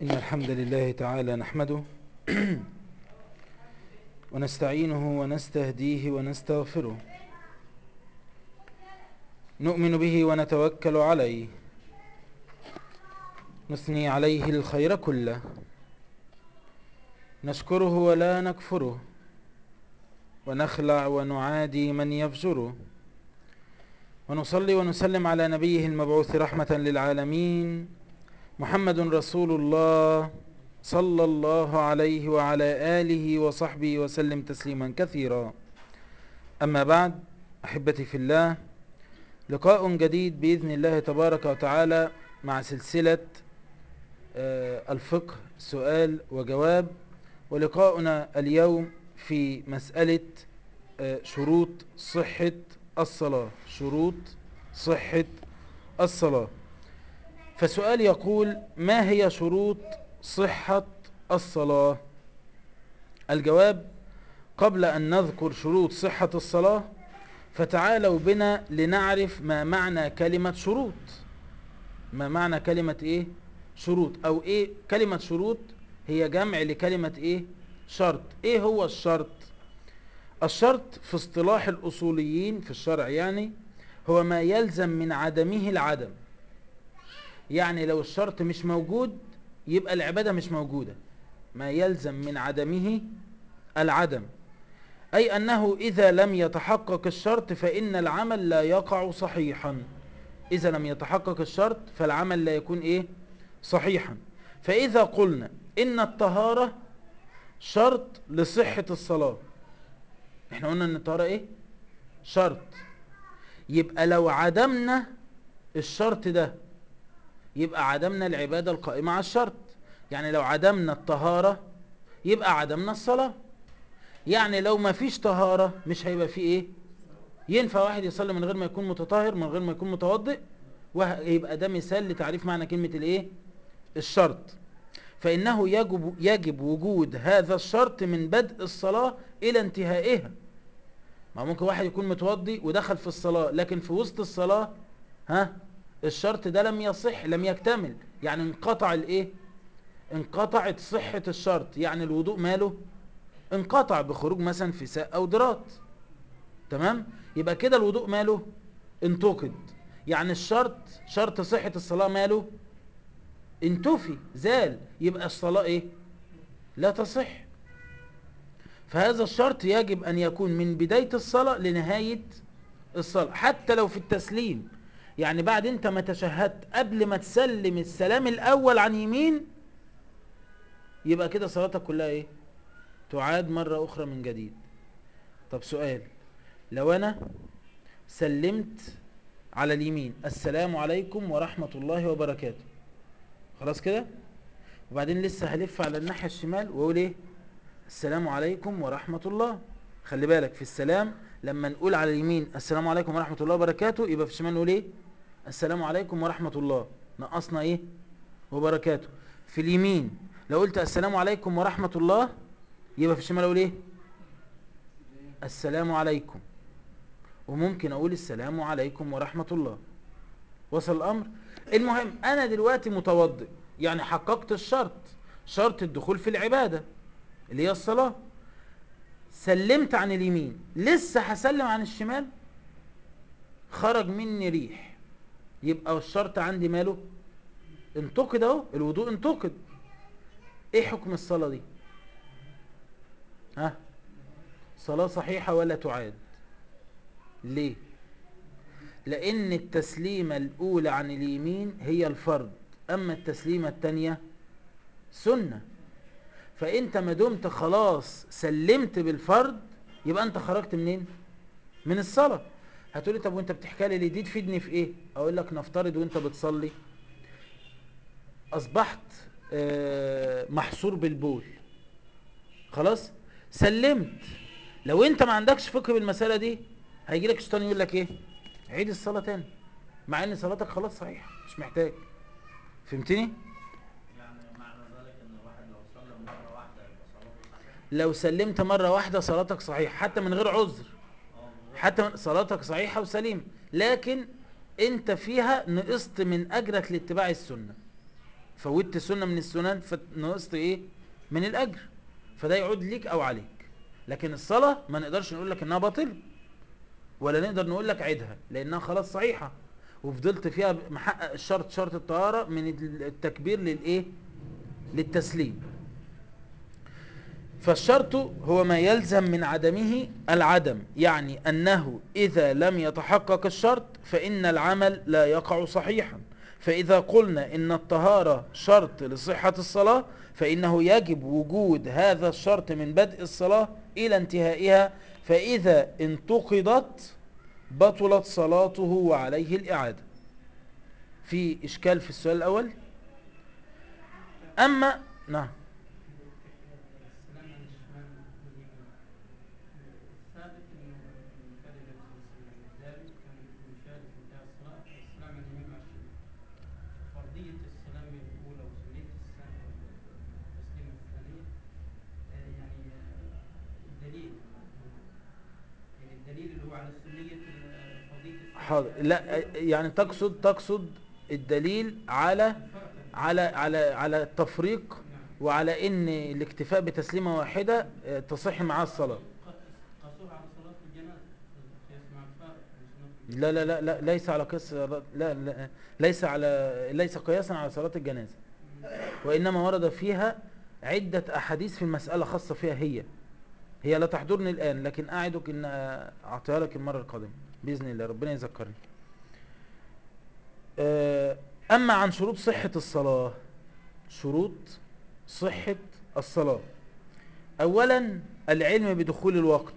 إن الحمد لله تعالى نحمده ونستعينه ونستهديه ونستغفره نؤمن به ونتوكل عليه نثني عليه الخير كله نشكره ولا نكفره ونخلع ونعادي من يفجره ونصلي ونسلم على نبيه المبعوث رحمة للعالمين محمد رسول الله صلى الله عليه وعلى آله وصحبه وسلم تسليما كثيرا أما بعد أحبتي في الله لقاء جديد بإذن الله تبارك وتعالى مع سلسلة الفقه سؤال وجواب ولقاؤنا اليوم في مسألة شروط صحة الصلاة شروط صحة الصلاة فسؤال يقول ما هي شروط صحة الصلاة الجواب قبل أن نذكر شروط صحة الصلاة فتعالوا بنا لنعرف ما معنى كلمة شروط ما معنى كلمة ايه شروط او ايه كلمة شروط هي جمع لكلمة ايه شرط ايه هو الشرط الشرط في اصطلاح الاصوليين في الشرع يعني هو ما يلزم من عدمه العدم يعني لو الشرط مش موجود يبقى العبادة مش موجودة ما يلزم من عدمه العدم أي أنه إذا لم يتحقق الشرط فإن العمل لا يقع صحيحا إذا لم يتحقق الشرط فالعمل لا يكون إيه صحيحا فإذا قلنا إن الطهارة شرط لصحة الصلاة احنا قلنا ان الطهارة ايه شرط يبقى لو عدمنا الشرط ده يبقى عدمنا العبادة القائمة على الشرط يعني لو عدمنا الطهارة يبقى عدمنا الصلاة يعني لو ما فيش طهارة مش هيبقى فيه ايه ينفع واحد يصلي من غير ما يكون متطهر من غير ما يكون متوضئ ويبقى ده مثال لتعريف معنى كلمة الايه الشرط فإنه يجب, يجب وجود هذا الشرط من بدء الصلاة إلى انتهائها ما ممكن واحد يكون متوضي ودخل في الصلاة لكن في وسط الصلاة ها الشرط ده لم يصح لم يكتمل يعني انقطع الايه انقطعت صحة الشرط يعني الوضوء ماله انقطع بخروج مثلا فساء او ضرات تمام يبقى كده الوضوء ماله انتقد يعني الشرط شرط صحة الصلاة ماله انتفي زال يبقى الصلاة ايه لا تصح فهذا الشرط يجب ان يكون من بداية الصلاة لنهاية الصلاة حتى لو في التسليم يعني بعد انت ما تشهدت قبل ما تسلم السلام الاول عن يمين يبقى كده صلاتك كلها ايه تعاد مرة اخرى من جديد طب سؤال لو انا سلمت على اليمين السلام عليكم ورحمة الله وبركاته خلاص كده وبعدين لسه هلف على الناحية الشمال واقول ايه السلام عليكم ورحمة الله خلي بالك في السلام لما نقول على اليمين السلام عليكم ورحمة الله وبركاته يبقى في الشمال نقول ايه السلام عليكم ورحمة الله نقصنا ايه وبركاته في اليمين لو قلت السلام عليكم ورحمة الله يبقى في الشمال اقول ايه السلام عليكم وممكن اقول السلام عليكم ورحمة الله وصل الامر المهم انا دلوقتي متوضئ يعني حققت الشرط شرط الدخول في العبادة اللي هي الصلاة سلمت عن اليمين لسه هسلم عن الشمال خرج مني ريح يبقى الشرط عندي ماله انتقد اهو الوضوء انتقد ايه حكم الصلاة دي ها صلاة صحيحة ولا تعاد ليه لان التسليمة الاولى عن اليمين هي الفرض اما التسليمة التانية سنة فانت ما دمت خلاص سلمت بالفرض يبقى انت خرجت منين من الصلاة هتقولي طب وانت بتحكي لي دي تفيدني في ايه اقول لك نفترض وانت بتصلي اصبحت محصور بالبول خلاص سلمت لو انت ما عندكش فقه بالمسألة دي هيجي لك شيطان يقول لك ايه عيد الصلاة تاني مع ان صلاتك خلاص صحيح مش محتاج فهمتني يعني معنى ذلك ان الواحد لو صلى مره واحده يبقى صلاته صحيحه لو سلمت مرة واحدة صلاتك صحيح حتى من غير عذر اه حتى صلاتك صحيحة وسليمة لكن انت فيها نقصت من اجرك لاتباع السنة فوتت سنة من السنن فنقصت ايه من الاجر فده يعود ليك او عليك لكن الصلاة ما نقدرش نقول لك انها باطلة ولا نقدر نقول لك عيدها لانها خلاص صحيحة وفضلت فيها محقق الشرط شرط الطهارة من التكبير للايه للتسليم فالشرط هو ما يلزم من عدمه العدم يعني أنه إذا لم يتحقق الشرط فإن العمل لا يقع صحيحا فإذا قلنا إن الطهارة شرط لصحة الصلاة فإنه يجب وجود هذا الشرط من بدء الصلاة إلى انتهائها فإذا انتقضت بطلت صلاته وعليه الإعادة في إشكال في السؤال الأول أما نعم السلام عن الشمال واليمين ثابت انه كان النبي صلى الله عليه وسلم الداري كان يشارك في انتهاء الصلاه السلام عن اليمين مع الشمال فرضيه السلام الاولى وسنيه السلام التسليمه الثانيه آه، يعني آه، الدليل يعني الدليل اللي هو على سنيه ال- فرضيه السلام حاضر لا يعني تقصد تقصد الدليل على الفرق على على على التفريق نعم وعلى ان الاكتفاء بتسليمه واحده آه، تصح معاه الصلاه قصور على صلاه الجنازه قياس مع الفارق من سنة لا لا لا لا ليس على قياس لا لا ليس على ليس قياسا على صلاه الجنازه وانما ورد فيها عده احاديث في المساله خاصه فيها هي هي لا تحضرني الان لكن اعدك ان اعطيها لك المره القادمه باذن الله ربنا يذكرني آه، اما عن شروط صحه الصلاه شروط صحه الصلاه اولا العلم بدخول الوقت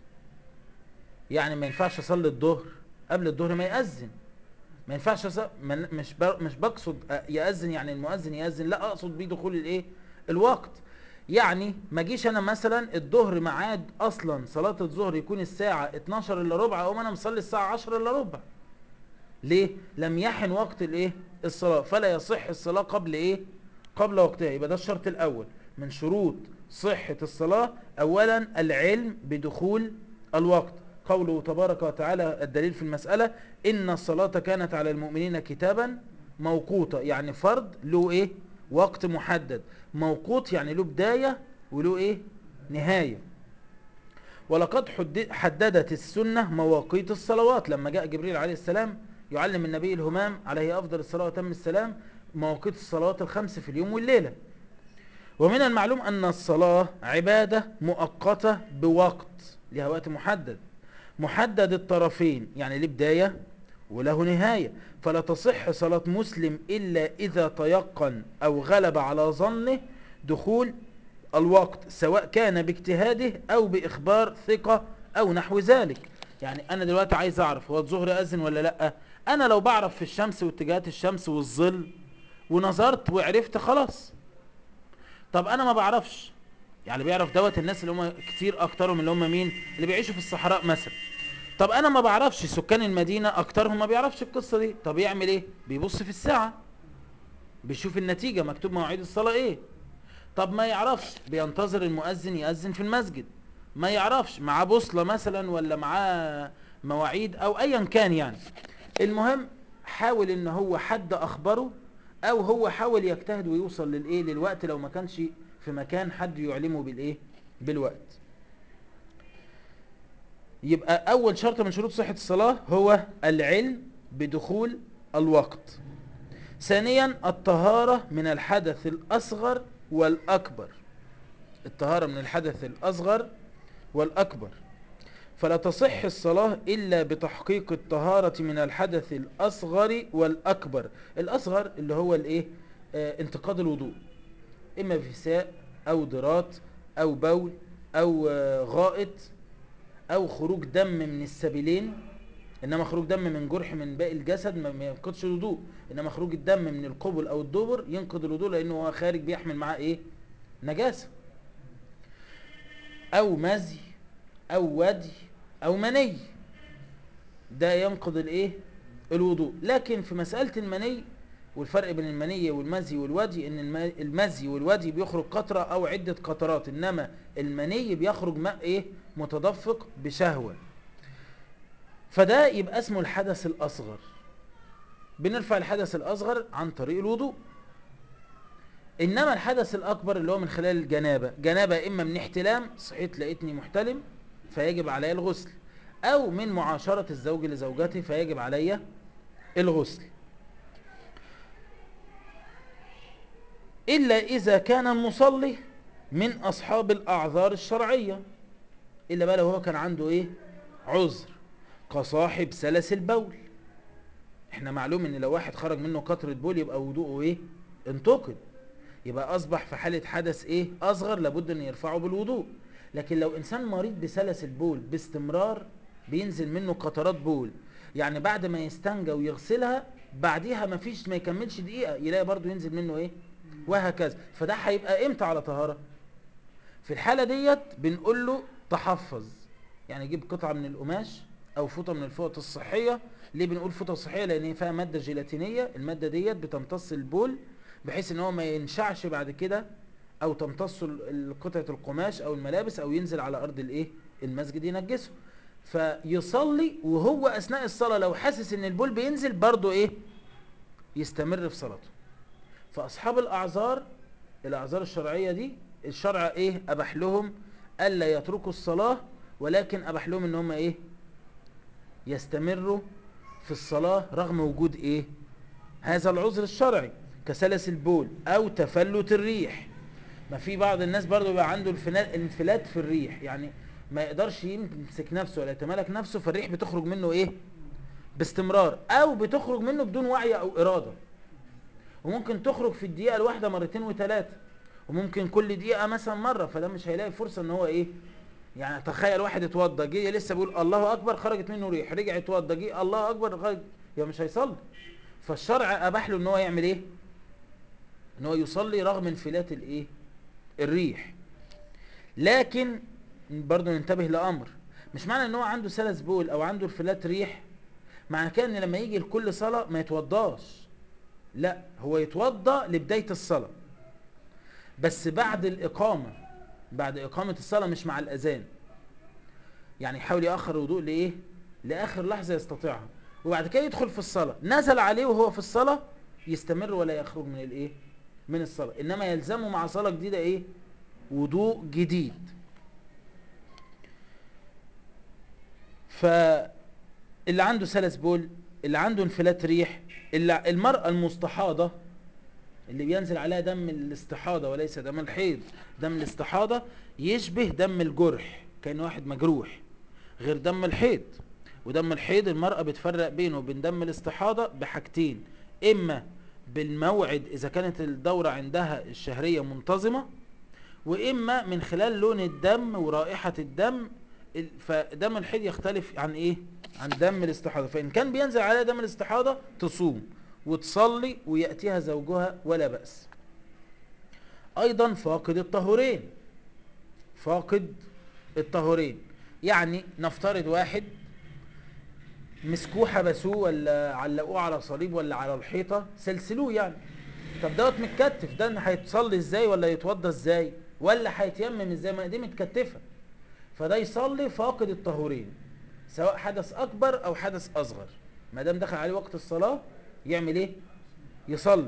يعني ما ينفعش اصلي الظهر قبل الظهر ما يأذن ما ينفعش أص... ما- مش ب... مش بقصد أ- يأذن يعني المؤذن يأذن لا اقصد بيه دخول الايه الوقت يعني ما جيش انا مثلا الظهر ميعاد اصلا صلاة الظهر يكون الساعة 12 الا ربع اقوم انا مصلي الساعة 10 الا ربع ليه لم يحن وقت الايه الصلاة فلا يصح الصلاة قبل ايه قبل وقتها يبقى ده الشرط الاول من شروط صحة الصلاة اولا العلم بدخول الوقت قوله تبارك وتعالى الدليل في المسألة إن الصلاة كانت على المؤمنين كتابا موقوتا يعني فرض له إيه وقت محدد موقوت يعني له بداية وله إيه نهاية ولقد حد- حددت السنة مواقيت الصلوات لما جاء جبريل عليه السلام يعلم النبي الهمام عليه أفضل الصلاة وتم السلام مواقيت الصلوات الخمس في اليوم والليلة ومن المعلوم أن الصلاة عبادة مؤقتة بوقت لها وقت محدد محدد الطرفين يعني له بداية وله نهاية فلا تصح صلاة مسلم إلا إذا تيقن أو غلب على ظنه دخول الوقت سواء كان باجتهاده أو بإخبار ثقة أو نحو ذلك يعني أنا دلوقتي عايز أعرف هو الظهر أذن ولا لأ أنا لو بعرف في الشمس واتجاهات الشمس والظل ونظرت وعرفت خلاص طب أنا ما بعرفش يعني بيعرف دوت الناس اللي هم كتير اكترهم اللي هم مين اللي بيعيشوا في الصحراء مثلا طب انا ما بعرفش سكان المدينة اكترهم ما بيعرفش القصة دي طب يعمل ايه بيبص في الساعة بيشوف النتيجة مكتوب مواعيد الصلاة ايه طب ما يعرفش بينتظر المؤذن يأذن في المسجد ما يعرفش معاه بوصلة مثلا ولا معاه مواعيد او ايا كان يعني المهم حاول ان هو حد اخبره او هو حاول يجتهد ويوصل للايه للوقت لو ما كانش في مكان حد يعلمه بالايه بالوقت يبقى اول شرط من شروط صحة الصلاة هو العلم بدخول الوقت ثانيا الطهارة من الحدث الاصغر والاكبر الطهارة من الحدث الاصغر والاكبر فلا تصح الصلاة إلا بتحقيق الطهارة من الحدث الأصغر والأكبر الأصغر اللي هو الإيه آه انتقاد الوضوء إما فساء أو ضرات أو بول أو آه غائط أو خروج دم من السبيلين إنما خروج دم من جرح من باقي الجسد ما ما ينقضش الوضوء إنما خروج الدم من القبل أو الدبر ينقض الوضوء لأنه هو خارج بيحمل معاه إيه نجاسة أو مزي او ودي او مني ده ينقض الايه الوضوء لكن في مسألة المني والفرق بين المني والمزي والودي ان الم- المزي والودي بيخرج قطرة او عدة قطرات انما المني بيخرج ماء ايه متدفق بشهوة فده يبقى اسمه الحدث الاصغر بنرفع الحدث الاصغر عن طريق الوضوء انما الحدث الاكبر اللي هو من خلال الجنابه جنابه اما من احتلام صحيت لقيتني محتلم فيجب علي الغسل او من معاشره الزوج لزوجته فيجب علي الغسل الا اذا كان المصلي من اصحاب الاعذار الشرعيه الا بقى لو هو كان عنده ايه عذر كصاحب سلس البول احنا معلوم ان لو واحد خرج منه قطرة بول يبقى وضوءه ايه انتقد يبقى اصبح في حالة حدث ايه اصغر لابد ان يرفعه بالوضوء لكن لو انسان مريض بسلس البول باستمرار بينزل منه قطرات بول يعني بعد ما يستنجى ويغسلها بعديها ما فيش ما يكملش دقيقة يلاقي برضو ينزل منه ايه وهكذا فده هيبقى امتى على طهارة في الحالة ديت بنقول له تحفظ يعني يجيب قطعة من القماش او فوطة من الفوط الصحية ليه بنقول فوطة صحية لان هي فيها مادة جيلاتينية المادة ديت بتمتص البول بحيث ان هو ما ينشعش بعد كده او تمتص ال- قطعة القماش او الملابس او ينزل على ارض الايه المسجد ينجسه فيصلي وهو اثناء الصلاة لو حاسس ان البول بينزل برضه ايه يستمر في صلاته فاصحاب الاعذار الاعذار الشرعية دي الشرع ايه اباح لهم الا يتركوا الصلاة ولكن اباح لهم ان هم ايه يستمروا في الصلاة رغم وجود ايه هذا العذر الشرعي كسلس البول او تفلت الريح ما في بعض الناس برضو بيبقى عنده الفنا- الانفلات في الريح يعني ما يقدرش يمسك نفسه ولا يتمالك نفسه فالريح بتخرج منه ايه باستمرار او بتخرج منه بدون وعي او ارادة وممكن تخرج في الدقيقة الواحدة مرتين وثلاثة وممكن كل دقيقة مثلا مرة فده مش هيلاقي فرصة ان هو ايه يعني تخيل واحد اتوضى جه لسه بيقول الله اكبر خرجت منه ريح رجع اتوضى جه الله اكبر خرج يبقى مش هيصلي فالشرع اباح له ان هو يعمل ايه ان هو يصلي رغم انفلات الايه الريح لكن برضه ننتبه لامر مش معنى ان هو عنده سلس بول او عنده انفلات ريح معنى كده ان لما يجي لكل صلاه ما يتوضاش لا هو يتوضا لبدايه الصلاه بس بعد الاقامه بعد اقامه الصلاه مش مع الاذان يعني يحاول ياخر الوضوء لايه لاخر لحظه يستطيعها وبعد كده يدخل في الصلاه نزل عليه وهو في الصلاه يستمر ولا يخرج من الايه من الصلاه انما يلزمه مع صلاه جديده ايه وضوء جديد فاللي عنده سلس بول اللي عنده انفلات ريح اللي المرأة المستحاضة اللي بينزل عليها دم الاستحاضة وليس دم الحيض دم الاستحاضة يشبه دم الجرح كأن واحد مجروح غير دم الحيض ودم الحيض المرأة بتفرق بينه وبين دم الاستحاضة بحاجتين إما بالموعد إذا كانت الدورة عندها الشهرية منتظمة وإما من خلال لون الدم ورائحة الدم ال- فدم الحيض يختلف عن إيه؟ عن دم الاستحاضة فإن كان بينزل عليها دم الاستحاضة تصوم وتصلي ويأتيها زوجها ولا بأس أيضا فاقد الطهورين فاقد الطهورين يعني نفترض واحد مسكوه حبسوه ولا علقوه على صليب ولا على الحيطة سلسلوه يعني طب دوت متكتف ده هيتصلي ازاي ولا يتوضى ازاي ولا هيتيمم ازاي ما دي متكتفة فده يصلي فاقد الطهورين سواء حدث اكبر او حدث اصغر ما دام دخل عليه وقت الصلاة يعمل ايه يصلي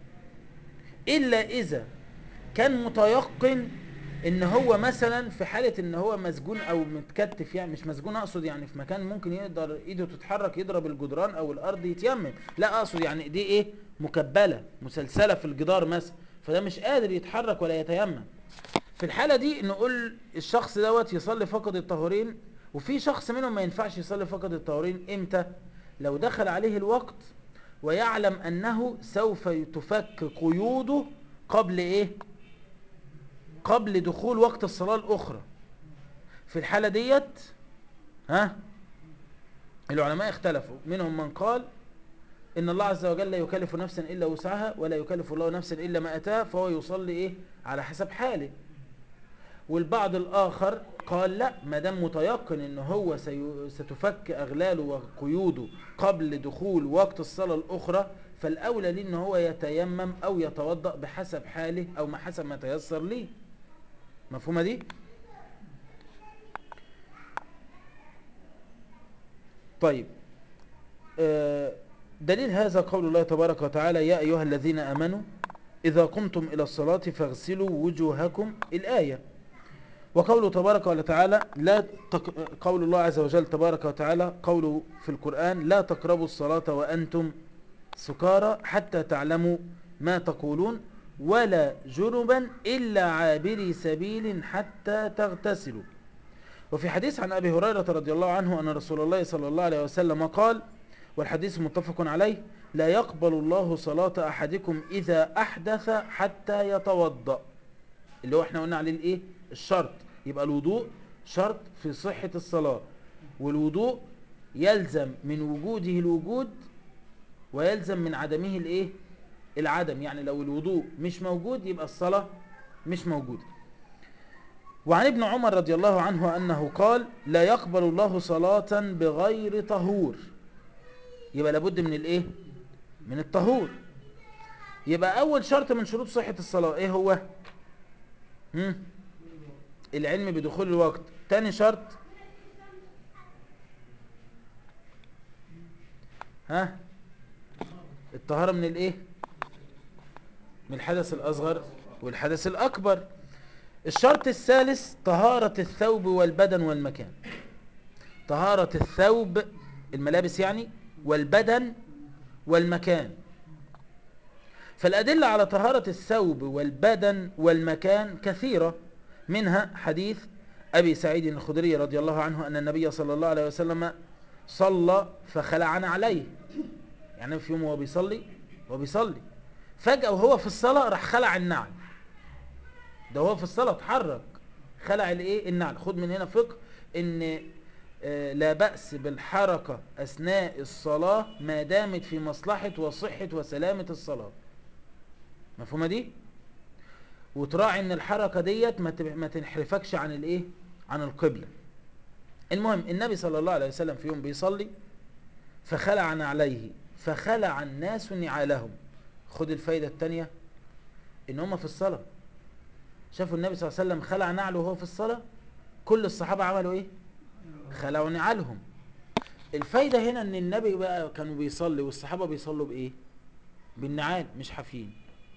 الا اذا كان متيقن ان هو مثلا في حالة ان هو مسجون او متكتف يعني مش مسجون اقصد يعني في مكان ممكن يقدر ايده تتحرك يضرب الجدران او الارض يتيمم لا اقصد يعني ايديه ايه مكبلة مسلسلة في الجدار مثلا فده مش قادر يتحرك ولا يتيمم في الحالة دي نقول الشخص دوت يصلي فقد الطهورين وفي شخص منهم ما ينفعش يصلي فقد الطهورين امتى لو دخل عليه الوقت ويعلم انه سوف تفك قيوده قبل ايه قبل دخول وقت الصلاة الاخرى في الحالة ديت ها العلماء اختلفوا منهم من قال ان الله عز وجل لا يكلف نفسا الا وسعها ولا يكلف الله نفسا الا ما اتاها فهو يصلي ايه على حسب حاله والبعض الاخر قال لا ما دام متيقن ان هو سي- ستفك اغلاله وقيوده قبل دخول وقت الصلاه الاخرى فالاولى ليه ان هو يتيمم او يتوضا بحسب حاله او ما حسب ما تيسر ليه مفهومه دي طيب آه، دليل هذا قول الله تبارك وتعالى يا ايها الذين امنوا إذا قمتم إلى الصلاة فاغسلوا وجوهكم الآية وقوله تبارك وتعالى لا تق... قول الله عز وجل تبارك وتعالى قوله في القرآن لا تقربوا الصلاة وأنتم سكارى حتى تعلموا ما تقولون ولا جنبا إلا عابري سبيل حتى تغتسلوا وفي حديث عن أبي هريرة رضي الله عنه أن رسول الله صلى الله عليه وسلم قال والحديث متفق عليه لا يقبل الله صلاة أحدكم إذا أحدث حتى يتوضأ اللي هو احنا قلنا عليه الايه الشرط يبقى الوضوء شرط في صحة الصلاة والوضوء يلزم من وجوده الوجود ويلزم من عدمه الايه العدم يعني لو الوضوء مش موجود يبقى الصلاة مش موجودة وعن ابن عمر رضي الله عنه أنه قال لا يقبل الله صلاة بغير طهور يبقى لابد من الايه من الطهور يبقى اول شرط من شروط صحة الصلاة ايه هو هم؟ العلم بدخول الوقت تاني شرط ها الطهارة من الايه من الحدث الاصغر والحدث الاكبر الشرط الثالث طهارة الثوب والبدن والمكان طهارة الثوب الملابس يعني والبدن والمكان فالأدلة على طهارة الثوب والبدن والمكان كثيرة منها حديث أبي سعيد الخدري رضي الله عنه أن النبي صلى الله عليه وسلم صلى فخلعنا عليه يعني في يوم وهو بيصلي وهو بيصلي فجأة وهو في الصلاة راح خلع النعل ده هو في الصلاة اتحرك خلع الايه النعل خد من هنا فقه ان آه، لا بأس بالحركة أثناء الصلاة ما دامت في مصلحة وصحة وسلامة الصلاة مفهومة دي وتراعي ان الحركة ديت ما تب- ما تنحرفكش عن الايه عن القبلة المهم النبي صلى الله عليه وسلم في يوم بيصلي فخلع عليه فخلع الناس نعالهم خد الفايدة التانية ان هم في الصلاة شافوا النبي صلى الله عليه وسلم خلع نعله وهو في الصلاة كل الصحابة عملوا ايه خلعوا نعالهم الفايدة هنا ان النبي بقى كانوا بيصلي والصحابة بيصلوا بايه بالنعال مش حافين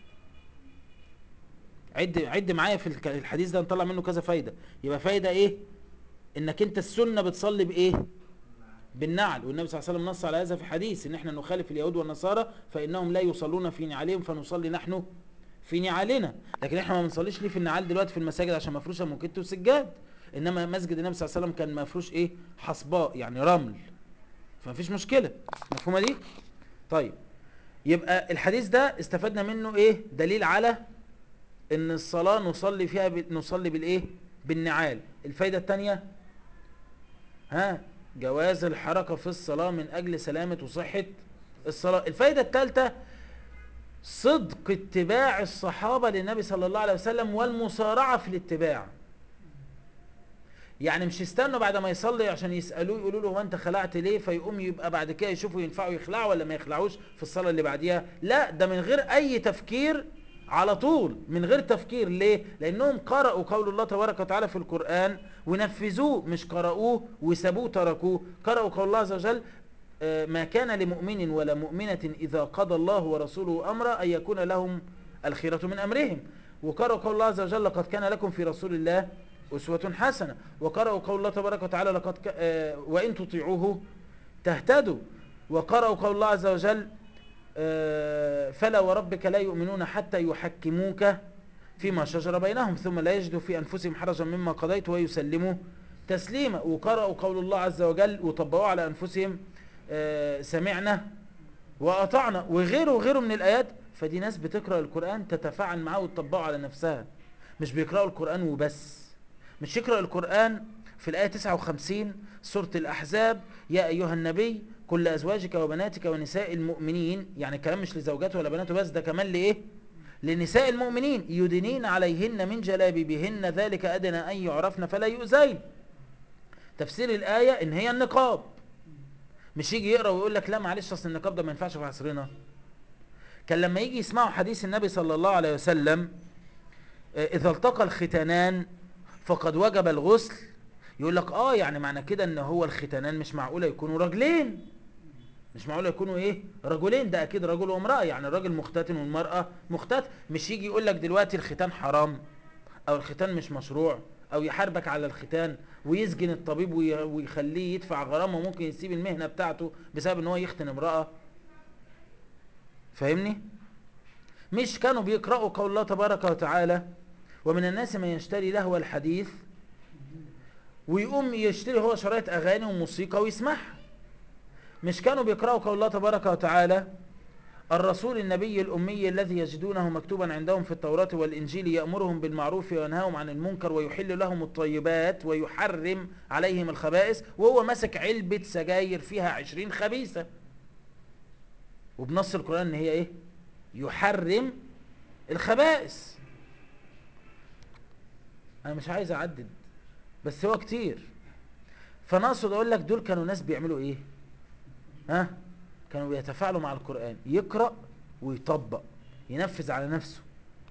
عد عد معايا في الك- الحديث ده نطلع منه كذا فايدة يبقى فايدة ايه انك انت السنة بتصلي بايه بالنعل والنبي صلى الله عليه وسلم نص على هذا في حديث ان احنا نخالف اليهود والنصارى فانهم لا يصلون في نعالهم فنصلي نحن في نعالنا لكن احنا ما بنصليش ليه في النعال دلوقتي في المساجد عشان مفروشه موكيت وسجاد انما مسجد النبي صلى الله عليه وسلم كان مفروش ايه حصباء يعني رمل فمفيش مشكله مفهومه دي طيب يبقى الحديث ده استفدنا منه ايه دليل على ان الصلاه نصلي فيها ب... نصلي بالايه بالنعال الفايده الثانيه ها جواز الحركه في الصلاه من اجل سلامه وصحه الصلاه الفايده الثالثه صدق اتباع الصحابة للنبي صلى الله عليه وسلم والمسارعة في الاتباع يعني مش يستنوا بعد ما يصلي عشان يسألوه يقولوا له هو انت خلعت ليه فيقوم يبقى بعد كده يشوفوا ينفعوا يخلعوا ولا ما يخلعوش في الصلاة اللي بعديها لا ده من غير اي تفكير على طول من غير تفكير ليه لانهم قرأوا قول الله تبارك وتعالى في القرآن ونفذوه مش قرأوه وسابوه تركوه قرأوا قول الله عز وجل آه، ما كان لمؤمن ولا مؤمنة إذا قضى الله ورسوله أمرا أن يكون لهم الخيرة من أمرهم وقرأوا قول الله عز وجل لقد كان لكم في رسول الله أسوة حسنة وقرأوا قول الله تبارك وتعالى لقد ك... آه، وإن تطيعوه تهتدوا وقرأوا قول الله عز وجل آه، فلا وربك لا يؤمنون حتى يحكموك فيما شجر بينهم ثم لا يجدوا في أنفسهم حرجا مما قضيت ويسلموا تسليما وقرأوا قول الله عز وجل وطبقوا على أنفسهم آه، سمعنا وأطعنا وغيره وغيره من الآيات فدي ناس بتقرأ القرآن تتفاعل معاه وتطبقه على نفسها مش بيقرأوا القرآن وبس مش يقرأ القرآن في الآية 59 سورة الأحزاب يا أيها النبي كل أزواجك وبناتك ونساء المؤمنين يعني الكلام مش لزوجاته ولا بناته بس ده كمان لإيه لنساء المؤمنين يدنين عليهن من جلابيبهن ذلك أدنى أن يعرفن فلا يؤذين تفسير الآية إن هي النقاب مش يجي يقرأ ويقول لك لا معلش أصل النقاب ده ما ينفعش في عصرنا كان لما يجي يسمعوا حديث النبي صلى الله عليه وسلم آه، إذا التقى الختانان فقد وجب الغسل يقول لك اه يعني معنى كده ان هو الختانان مش معقولة يكونوا راجلين مش معقول يكونوا ايه رجلين ده اكيد رجل وامراه يعني الراجل مختتن والمراه مختت مش يجي يقول لك دلوقتي الختان حرام او الختان مش مشروع او يحاربك على الختان ويسجن الطبيب وي- ويخليه يدفع غرامه وممكن يسيب المهنه بتاعته بسبب ان هو يختن امراه فاهمني مش كانوا بيقرأوا قول الله تبارك وتعالى ومن الناس من يشتري لهو الحديث ويقوم يشتري هو شرايط أغاني وموسيقى ويسمعها مش كانوا بيقرأوا قول الله تبارك وتعالى الرسول النبي الأمي الذي يجدونه مكتوبا عندهم في التوراة والإنجيل يأمرهم بالمعروف وينهاهم عن المنكر ويحل لهم الطيبات ويحرم عليهم الخبائث وهو ماسك علبة سجاير فيها عشرين خبيثة وبنص القرآن ان هي ايه يحرم الخبائث انا مش عايز اعدد بس هو كتير فانا اقصد اقول لك دول كانوا ناس بيعملوا ايه ها كانوا بيتفاعلوا مع القرآن يقرأ ويطبق ينفذ على نفسه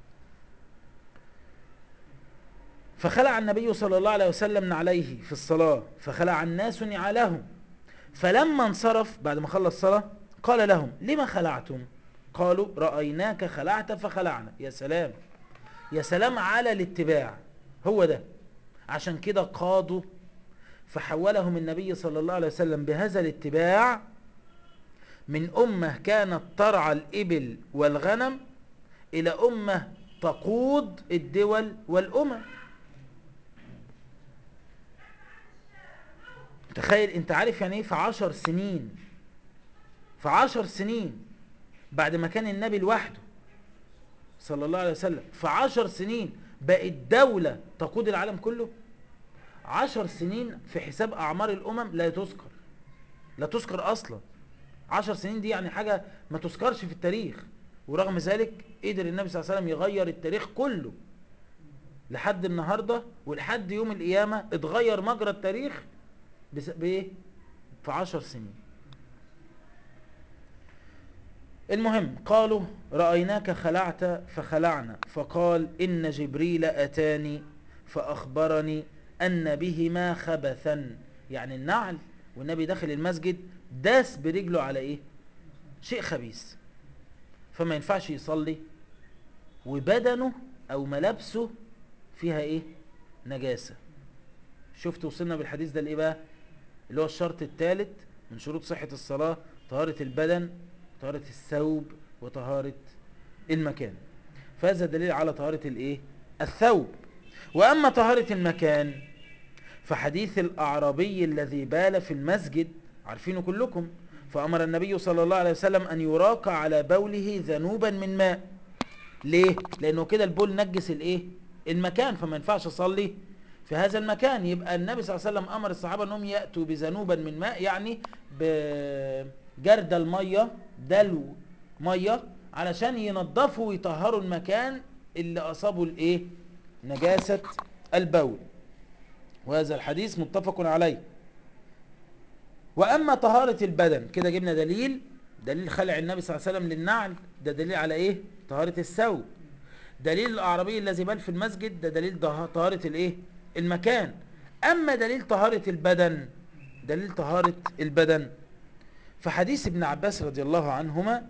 فخلع النبي صلى الله عليه وسلم نعليه في الصلاة فخلع الناس نعالهم فلما انصرف بعد ما خلص صلاة قال لهم لما خلعتم قالوا رأيناك خلعت فخلعنا يا سلام يا سلام على الاتباع هو ده عشان كده قادوا فحولهم النبي صلى الله عليه وسلم بهذا الاتباع من أمة كانت ترعى الإبل والغنم إلى أمة تقود الدول والأمم تخيل انت عارف يعني ايه في عشر سنين في عشر سنين بعد ما كان النبي لوحده صلى الله عليه وسلم في عشر سنين بقت دولة تقود العالم كله عشر سنين في حساب أعمار الأمم لا تذكر لا تذكر أصلا عشر سنين دي يعني حاجة ما تذكرش في التاريخ ورغم ذلك قدر النبي صلى الله عليه وسلم يغير التاريخ كله لحد النهاردة ولحد يوم القيامة اتغير مجرى التاريخ بس- بايه في عشر سنين المهم قالوا رأيناك خلعت فخلعنا فقال إن جبريل أتاني فأخبرني أن بهما خبثا يعني النعل والنبي داخل المسجد داس برجله على إيه شيء خبيث فما ينفعش يصلي وبدنه أو ملابسه فيها إيه نجاسة شفت وصلنا بالحديث ده لإيه بقى اللي هو الشرط الثالث من شروط صحة الصلاة طهارة البدن طهارة الثوب وطهارة المكان فهذا دليل على طهارة الايه الثوب واما طهارة المكان فحديث الاعرابي الذي بال في المسجد عارفينه كلكم فامر النبي صلى الله عليه وسلم ان يراق على بوله ذنوبا من ماء ليه لانه كده البول نجس الايه المكان فما ينفعش اصلي في هذا المكان يبقى النبي صلى الله عليه وسلم امر الصحابه انهم ياتوا بذنوبا من ماء يعني بجرد الميه دلو ميه علشان ينظفوا ويطهروا المكان اللي اصابه الايه نجاسه البول وهذا الحديث متفق عليه واما طهاره البدن كده جبنا دليل دليل خلع النبي صلى الله عليه وسلم للنعل ده دليل على ايه طهاره الثوب دليل الاعرابي الذي بال في المسجد ده دليل ده- طهاره الايه المكان اما دليل طهاره البدن دليل طهاره البدن فحديث ابن عباس رضي الله عنهما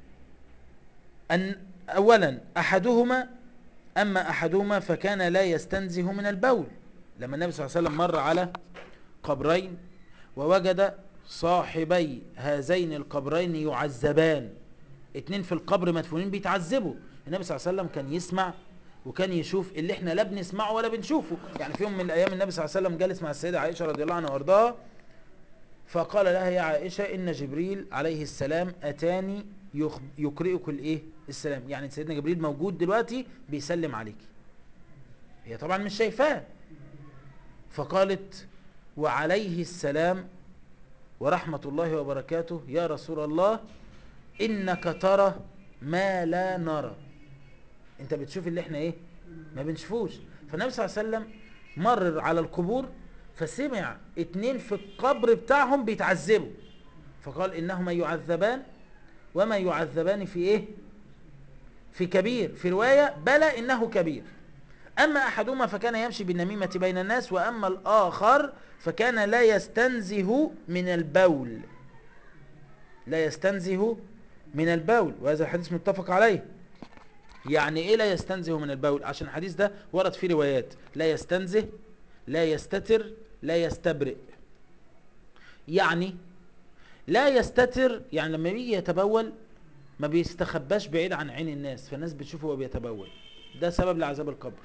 ان اولا احدهما اما احدهما فكان لا يستنزه من البول لما النبي صلى الله عليه وسلم مر على قبرين ووجد صاحبي هذين القبرين يعذبان اتنين في القبر مدفونين بيتعذبوا النبي صلى الله عليه وسلم كان يسمع وكان يشوف اللي احنا لا بنسمعه ولا بنشوفه يعني في يوم من الايام النبي صلى الله عليه وسلم جالس مع السيده عائشه رضي الله عنها وارضاها فقال لها يا عائشه ان جبريل عليه السلام اتاني يخ- يقرئك الايه السلام يعني سيدنا جبريل موجود دلوقتي بيسلم عليك هي طبعا مش شايفاه فقالت وعليه السلام ورحمة الله وبركاته يا رسول الله إنك ترى ما لا نرى انت بتشوف اللي احنا ايه ما بنشوفوش فالنبي صلى الله عليه وسلم مر على القبور فسمع اتنين في القبر بتاعهم بيتعذبوا فقال انهما يعذبان وما يعذبان في ايه في كبير في رواية بلى انه كبير اما احدهما فكان يمشي بالنميمة بين الناس واما الاخر فكان لا يستنزه من البول لا يستنزه من البول وهذا الحديث متفق عليه يعني ايه لا يستنزه من البول عشان الحديث ده ورد فيه روايات لا يستنزه لا يستتر لا يستبرئ يعني لا يستتر يعني لما يجي يتبول ما بيستخباش بعيد عن عين الناس فالناس بتشوفه وهو بيتبول ده سبب لعذاب القبر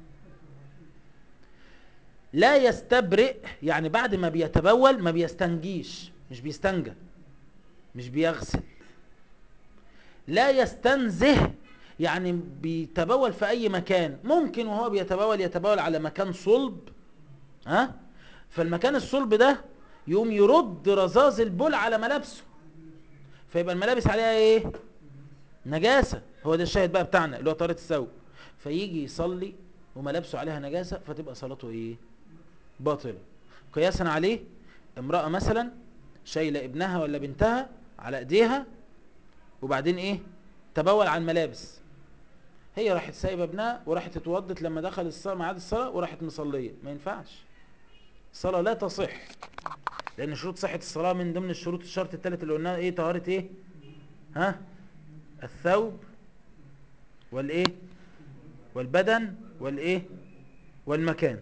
لا يستبرئ يعني بعد ما بيتبول ما بيستنجيش مش بيستنجى مش بيغسل لا يستنزه يعني بيتبول في اي مكان ممكن وهو بيتبول يتبول على مكان صلب ها فالمكان الصلب ده يقوم يرد رذاذ البول على ملابسه فيبقى الملابس عليها ايه نجاسة هو ده الشاهد بقى بتاعنا اللي هو طهارة الثوب فيجي يصلي وملابسه عليها نجاسة فتبقى صلاته ايه باطلة قياسا عليه امرأة مثلا شايلة ابنها ولا بنتها على ايديها وبعدين ايه تبول على الملابس هي راحت سايبه ابنها وراحت اتوضت لما دخل الصلاه ميعاد الصلاه وراحت مصليه ما ينفعش الصلاه لا تصح لان شروط صحه الصلاه من ضمن الشروط الشرط الثالث اللي قلناه ايه طهاره ايه ها الثوب والايه والبدن والايه والمكان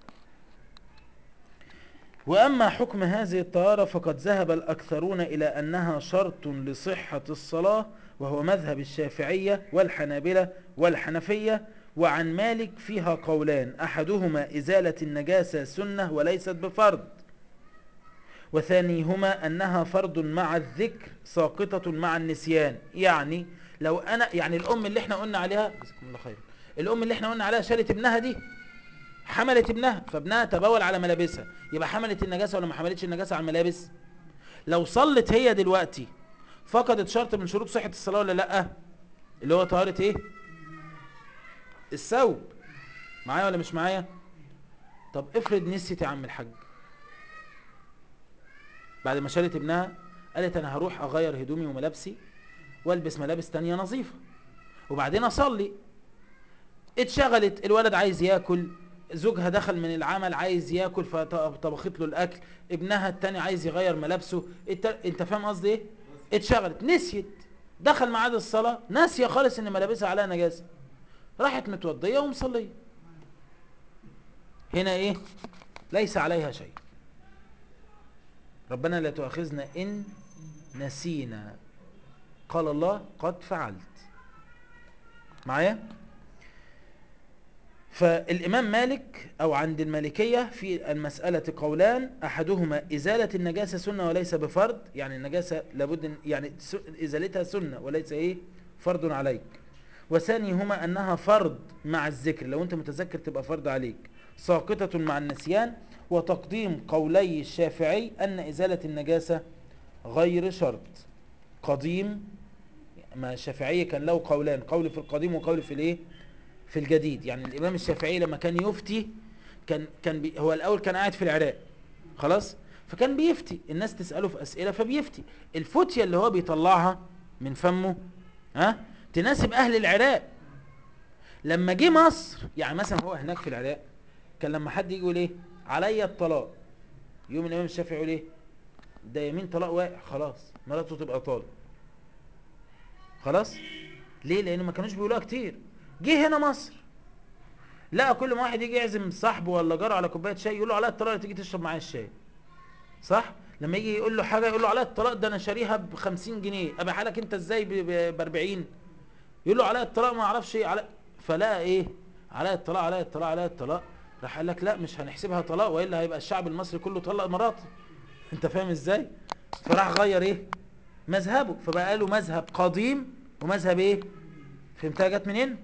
وأما حكم هذه الطهارة فقد ذهب الأكثرون إلى أنها شرط لصحة الصلاة وهو مذهب الشافعية والحنابلة والحنفية وعن مالك فيها قولان أحدهما إزالة النجاسة سنة وليست بفرض وثانيهما أنها فرض مع الذكر ساقطة مع النسيان يعني لو أنا يعني الأم اللي احنا قلنا عليها جزاكم الله خير الأم اللي احنا قلنا عليها شالت ابنها دي حملت ابنها فابنها تبول على ملابسها يبقى حملت النجاسة ولا ما حملتش النجاسة على الملابس لو صلت هي دلوقتي فقدت شرط من شروط صحة الصلاة ولا لا اللي هو طهارة ايه الثوب معايا ولا مش معايا طب افرض نسيت يا عم الحاج بعد ما شالت ابنها قالت انا هروح اغير هدومي وملابسي والبس ملابس تانية نظيفة وبعدين اصلي اتشغلت الولد عايز ياكل زوجها دخل من العمل عايز ياكل فطبخت له الاكل ابنها التاني عايز يغير ملابسه انت, انت فاهم قصدي ايه اتشغلت نسيت دخل ميعاد الصلاه ناسيه خالص ان ملابسها عليها نجاسه راحت متوضيه ومصليه هنا ايه ليس عليها شيء ربنا لا تؤاخذنا ان نسينا قال الله قد فعلت معايا فالإمام مالك أو عند المالكية في المسألة قولان أحدهما إزالة النجاسة سنة وليس بفرض يعني النجاسة لابد يعني إزالتها سنة وليس إيه فرض عليك وثانيهما أنها فرض مع الذكر لو أنت متذكر تبقى فرض عليك ساقطة مع النسيان وتقديم قولي الشافعي أن إزالة النجاسة غير شرط قديم ما الشافعي كان له قولان قول في القديم وقول في الايه في الجديد يعني الامام الشافعي لما كان يفتي كان كان بي هو الاول كان قاعد في العراق خلاص فكان بيفتي الناس تساله في اسئله فبيفتي الفتيه اللي هو بيطلعها من فمه ها تناسب اهل العراق لما جه مصر يعني مثلا هو هناك في العراق كان لما حد يجي يقول ايه عليا الطلاق يوم الامام الشافعي يقول ايه ده يمين طلاق واقع خلاص مراته تبقى طالق خلاص ليه لان ما كانوش بيقولوها كتير جه هنا مصر لقى كل ما واحد يجي يعزم صاحبه ولا جاره على كوبايه شاي يقول له عليا الطلاق تيجي تشرب معايا الشاي صح لما يجي يقول له حاجه يقول له عليا الطلاق ده انا شاريها ب 50 جنيه ابيعها لك انت ازاي ب 40 يقول له عليا الطلاق ما اعرفش ايه على فلقى ايه عليا الطلاق عليا الطلاق عليا الطلاق راح قال لك لا مش هنحسبها طلاق والا هيبقى الشعب المصري كله طلق مراته انت فاهم ازاي فراح غير ايه مذهبه فبقى له مذهب قديم ومذهب ايه فهمتها جت منين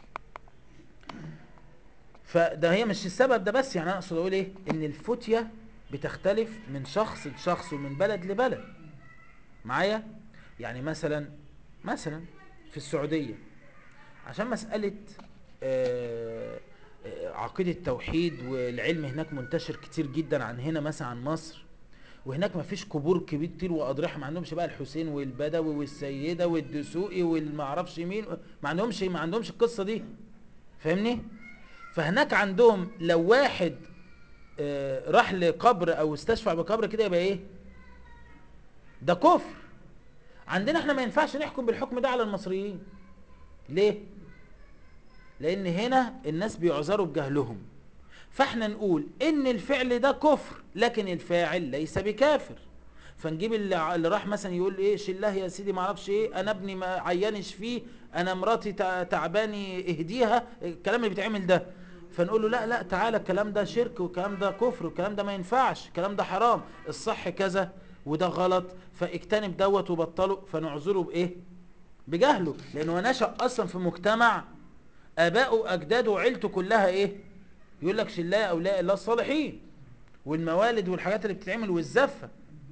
فده هي مش السبب ده بس يعني انا اقصد اقول ايه ان الفتيه بتختلف من شخص لشخص ومن بلد لبلد معايا يعني مثلا مثلا في السعوديه عشان مساله آه، آه، عقيده التوحيد والعلم هناك منتشر كتير جدا عن هنا مثلا عن مصر وهناك ما فيش قبور كبير كتير واضرحه ما عندهمش بقى الحسين والبدوي والسيده والدسوقي والمعرفش مين ما عندهمش ما عندهمش القصه دي فاهمني فهناك عندهم لو واحد آه، راح لقبر او استشفع بقبر كده يبقى ايه ده كفر عندنا احنا ما ينفعش نحكم بالحكم ده على المصريين ليه لان هنا الناس بيعذروا بجهلهم فاحنا نقول ان الفعل ده كفر لكن الفاعل ليس بكافر فنجيب اللي ع- اللي راح مثلا يقول ايه شله يا سيدي ما اعرفش ايه انا ابني ما عيانش فيه انا مراتي تع- تعباني اهديها الكلام اللي بيتعمل ده فنقول له لا لا تعالى الكلام ده شرك والكلام ده كفر والكلام ده ما ينفعش الكلام ده حرام الصح كذا وده غلط فاجتنب دوت وبطله فنعذره بايه بجهله لانه نشأ اصلا في مجتمع اباؤه واجداده وعيلته كلها ايه يقول لك شله اولياء الله الصالحين والموالد والحاجات اللي بتتعمل والزفه